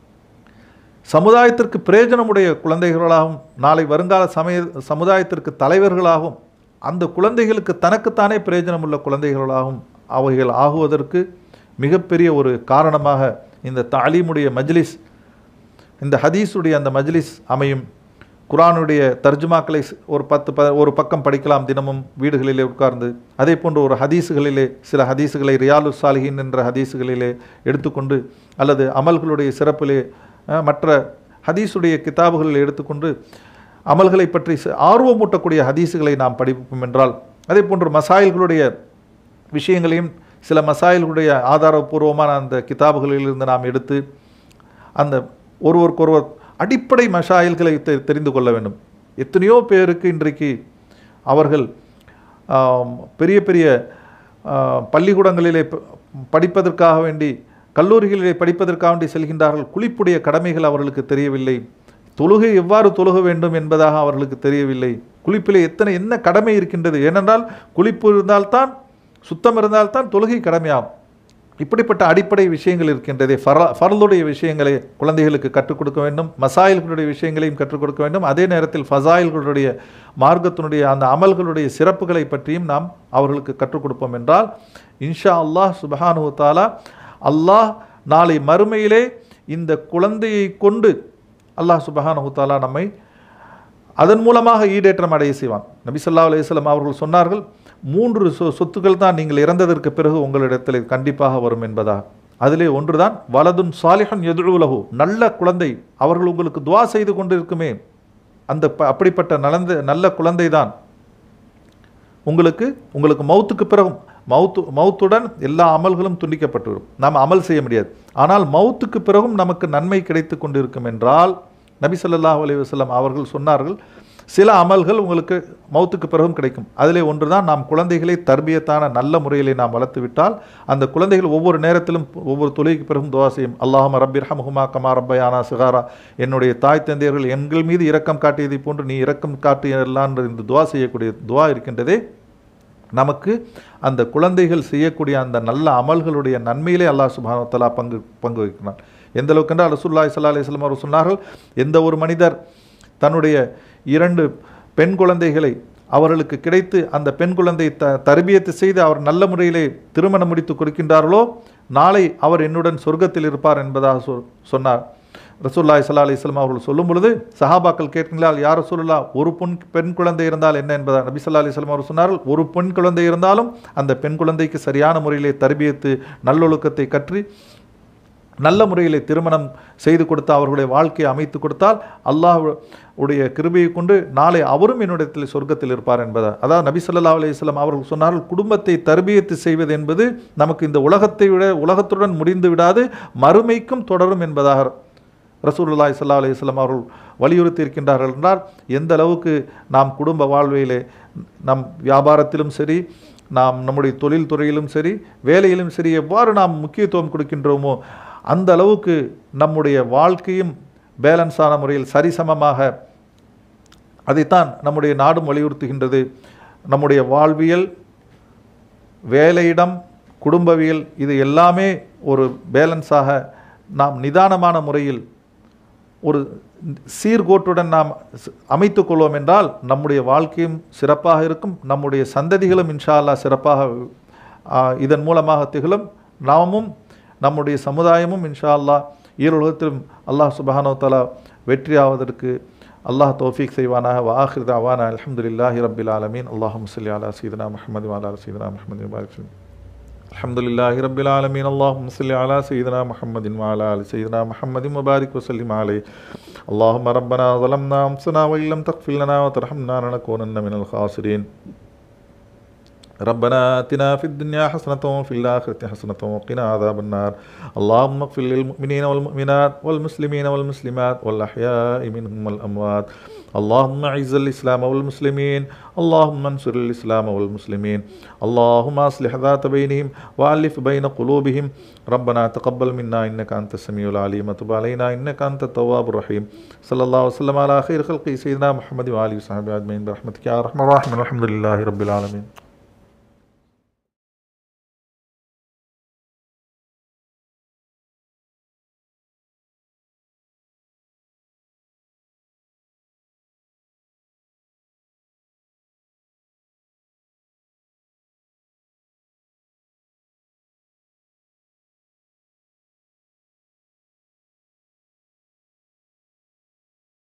B: சமுதாயத்திற்கு பிரயோஜனமுடைய குழந்தைகளாகவும் நாளை வருங்கால சமய சமுதாயத்திற்கு தலைவர்களாகவும் அந்த குழந்தைகளுக்கு தனக்குத்தானே பிரயோஜனமுள்ள குழந்தைகளாகவும் அவைகள் ஆகுவதற்கு மிகப்பெரிய ஒரு காரணமாக இந்த தாலீமுடைய மஜ்லிஸ் இந்த ஹதீஸுடைய அந்த மஜ்லிஸ் அமையும் குரானுடைய தர்ஜுமாக்களை ஸ்- ஒரு பத்து ப ஒரு பக்கம் படிக்கலாம் தினமும் வீடுகளிலே உட்கார்ந்து அதே போன்று ஒரு ஹதீஸுகளிலே சில ஹதீஸுகளை ரியாலு சாலிஹின் என்ற ஹதீஸுகளிலே எடுத்துக்கொண்டு அல்லது அமல்களுடைய சிறப்பிலே அஹ், மற்ற ஹதீஸுடைய கிதாபுகளில் எடுத்துக்கொண்டு அமல்களை பற்றி ச- ஆர்வமூட்டக்கூடிய ஹதீஸுகளை நாம் படிப்போம் என்றால் அதே போன்று மசாயில்களுடைய விஷயங்களையும் சில மசாயில்களுடைய ஆதாரபூர்வமான அந்த கிதாபுகளிலிருந்து நாம் எடுத்து அந்த ஒருவருக்கொருவர் அடிப்படை மஷாயில்களை தெ- தெரிந்து கொள்ள வேண்டும் எத்தனையோ பேருக்கு இன்றைக்கு அவர்கள் ஆம், பெரிய பெரிய ஆ, பள்ளிக்கூடங்களிலே ப- படிப்பதற்காக வேண்டி கல்லூரிகளிலே படிப்பதற்காக வேண்டி செல்கின்றார்கள் குளிப்புடைய கடமைகள் அவர்களுக்கு தெரியவில்லை தொழுகை எவ்வாறு தொழுக வேண்டும் என்பதாக அவர்களுக்கு தெரியவில்லை குளிப்பிலே எத்தனை என்ன கடமை இருக்கின்றது ஏனென்றால் குளிப்பு இருந்தால்தான் சுத்தம் இருந்தால்தான் தொழுகை கடமையாகும் இப்படிப்பட்ட அடிப்படை விஷயங்கள் இருக்கின்றதே ஃபர ஃபர்லுடைய விஷயங்களை குழந்தைகளுக்கு கற்றுக் கொடுக்க வேண்டும் மசாயில்களுடைய விஷயங்களையும் கற்றுக் கொடுக்க வேண்டும் அதே நேரத்தில் ஃபசாயில்களுடைய மார்க்கத்தினுடைய அந்த அமல்களுடைய சிறப்புகளை பற்றியும் நாம் அவர்களுக்கு கற்றுக் கொடுப்போம் என்றால் இன்ஷா அல்லாஹ் சுபஹானு தாலா அல்லாஹ் நாளை மறுமையிலே இந்த குழந்தையை கொண்டு அல்லாஹ் சுபஹானு தாலா நம்மை அதன் மூலமாக ஈடேற்றம் அடைய செய்வான் நபி ஸல்லல்லாஹு அலைஹி வஸல்லம் அவர்கள் சொன்னார்கள் மூன்று சொ சொத்துக்கள் தான் நீங்கள் இறந்ததற்கு பிறகு உங்களிடத்தில் கண்டிப்பாக வரும் என்பதா அதிலே ஒன்றுதான் வலதுன் சாலிஹன் எதுலகு நல்ல குழந்தை அவர்கள் உங்களுக்கு துவா செய்து கொண்டிருக்குமே அந்த ப- அப்படிப்பட்ட நலந்த நல்ல குழந்தை தான் உங்களுக்கு உங்களுக்கு மௌத்துக்கு பிறகும் மௌத்து மௌத்துடன் எல்லா அமல்களும் துண்டிக்கப்பட்டுவிடும் நாம் அமல் செய்ய முடியாது ஆனால் மௌத்துக்கு பிறகும் நமக்கு நன்மை கிடைத்து கொண்டிருக்கும் என்றால் நபி ஸல்லல்லாஹு அலைஹி வஸல்லம் அவர்கள் சொன்னார்கள் சில அமல்கள் உங்களுக்கு மௌத்துக்கு பிறகும் கிடைக்கும் அதிலே ஒன்றுதான் நாம் குழந்தைகளை தர்பியத்தான நல்ல முறையிலே நாம் வளர்த்து விட்டால் அந்த குழந்தைகள் ஒவ்வொரு நேரத்திலும் ஒவ்வொரு தொழுகைக்கு பிறகும் துவா செய்யும் அல்லாஹம் ரப்பிர் ஹமுமா கமா ரப்பயானா சிகாரா என்னுடைய தாய் தந்தையர்கள் எங்கள் மீது இரக்கம் காட்டியதை போன்று நீ இரக்கம் காட்டியலான் இந்த துவா செய்யக்கூடிய துவா இருக்கின்றதே நமக்கு அந்த குழந்தைகள் செய்யக்கூடிய அந்த நல்ல அமல்களுடைய நன்மையிலே அல்லாஹ் சுப்ஹானஹு வ தஆலா பங்கு பங்கு வகிக்கிறான் எந்த அளவுக்கு என்றால் ரசூல்லாய் சல்லா அலிஸ்லாம் அவர் சொன்னார்கள் எந்த ஒரு மனிதர் தன்னுடைய இரண்டு பெண் குழந்தைகளை அவர்களுக்கு கிடைத்து அந்த பெண் குழந்தை த தர்பியத்து செய்து அவர் நல்ல முறையிலே திருமணம் முடித்து கொடுக்கின்றார்களோ நாளை அவர் என்னுடன் சொர்க்கத்தில் இருப்பார் என்பதாக சொ சொன்னார் ரசூல்லாய் சல்லா அலிஸ்லாம் அவர்கள் சொல்லும் பொழுது சஹாபாக்கள் கேட்கிறால் யார் ரசூலுல்லா ஒரு பொன் பெண் குழந்தை இருந்தால் என்ன என்பதா நபி சொல்லா அலிஸ்லாம் அவர் சொன்னார்கள் ஒரு பெண் குழந்தை இருந்தாலும் அந்த பெண் குழந்தைக்கு சரியான முறையிலே தர்பியத்து நல்லொழுக்கத்தை கற்றி நல்ல முறையில் திருமணம் செய்து கொடுத்து அவர்களுடைய வாழ்க்கையை அமைத்து கொடுத்தால் அல்லாஹ் உடைய கிருபையை கொண்டு நாளை அவரும் என்னிடத்தில் சொர்க்கத்தில் இருப்பார் என்பதா அதாவது நபி சொல்லா அலையம் அவர்கள் சொன்னார்கள் குடும்பத்தை தர்பியத்து செய்வது என்பது நமக்கு இந்த உலகத்தை விட உலகத்துடன் முடிந்து விடாது மறுமைக்கும் தொடரும் என்பதாக ரசூலுல்லாய் சல்லா அலையம் அவர்கள் வலியுறுத்தி இருக்கின்றார்கள் என்றால் எந்த அளவுக்கு நாம் குடும்ப வாழ்விலே நம் வியாபாரத்திலும் சரி நாம் நம்முடைய தொழில் துறையிலும் சரி வேலையிலும் சரி எவ்வாறு நாம் முக்கியத்துவம் கொடுக்கின்றோமோ அந்த அளவுக்கு நம்முடைய வாழ்க்கையும் பேலன்ஸான முறையில் சரிசமமாக அதைத்தான் நம்முடைய நாடும் வலியுறுத்துகின்றது நம்முடைய வாழ்வியல் வேலையிடம் குடும்பவியல் இது எல்லாமே ஒரு பேலன்ஸாக நாம் நிதானமான முறையில் ஒரு சீர்கோட்டுடன் நாம் அமைத்து கொள்வோம் என்றால் நம்முடைய வாழ்க்கையும் சிறப்பாக இருக்கும் நம்முடைய சந்ததிகளும் இன்ஷா அல்லா சிறப்பாக இதன் மூலமாக திகழும் நாமும் நம்முடைய சமுதாயமும் இன்ஷா அல்லா ஈருலகத்திலும் அல்லாஹ் சுபஹானோ தலா வெற்றியாவதற்கு அல்லாஹ் தௌஃபீக் செய்வானாக வாஹிர் அவானா அலமதுல்லாஹி ரபில் ஆலமீன் அல்லாஹ் முசல்லி அலா சீதனா முஹமது வாலா சீதனா முஹமது பாரிக் الحمد لله رب العالمين اللهم صل على سيدنا محمد وعلى ال سيدنا محمد وبارك وسلم عليه اللهم ربنا ظلمنا انفسنا وان لم تغفر لنا وترحمنا لنكونن من الخاسرين ربنا آتنا في الدنيا حسنة وفي الآخرة حسنة وقنا عذاب النار اللهم اغفر للمؤمنين والمؤمنات والمسلمين والمسلمات والأحياء منهم والأموات اللهم اعز الإسلام والمسلمين اللهم انصر الإسلام والمسلمين اللهم أصلح ذات بينهم وألف بين قلوبهم ربنا تقبل منا إنك أنت السميع العليم وتب علينا إنك أنت التواب الرحيم صلى الله وسلم على خير خلقه سيدنا محمد وآله وصحبه أجمعين برحمتك يا أرحم الراحمين والحمد لله رب العالمين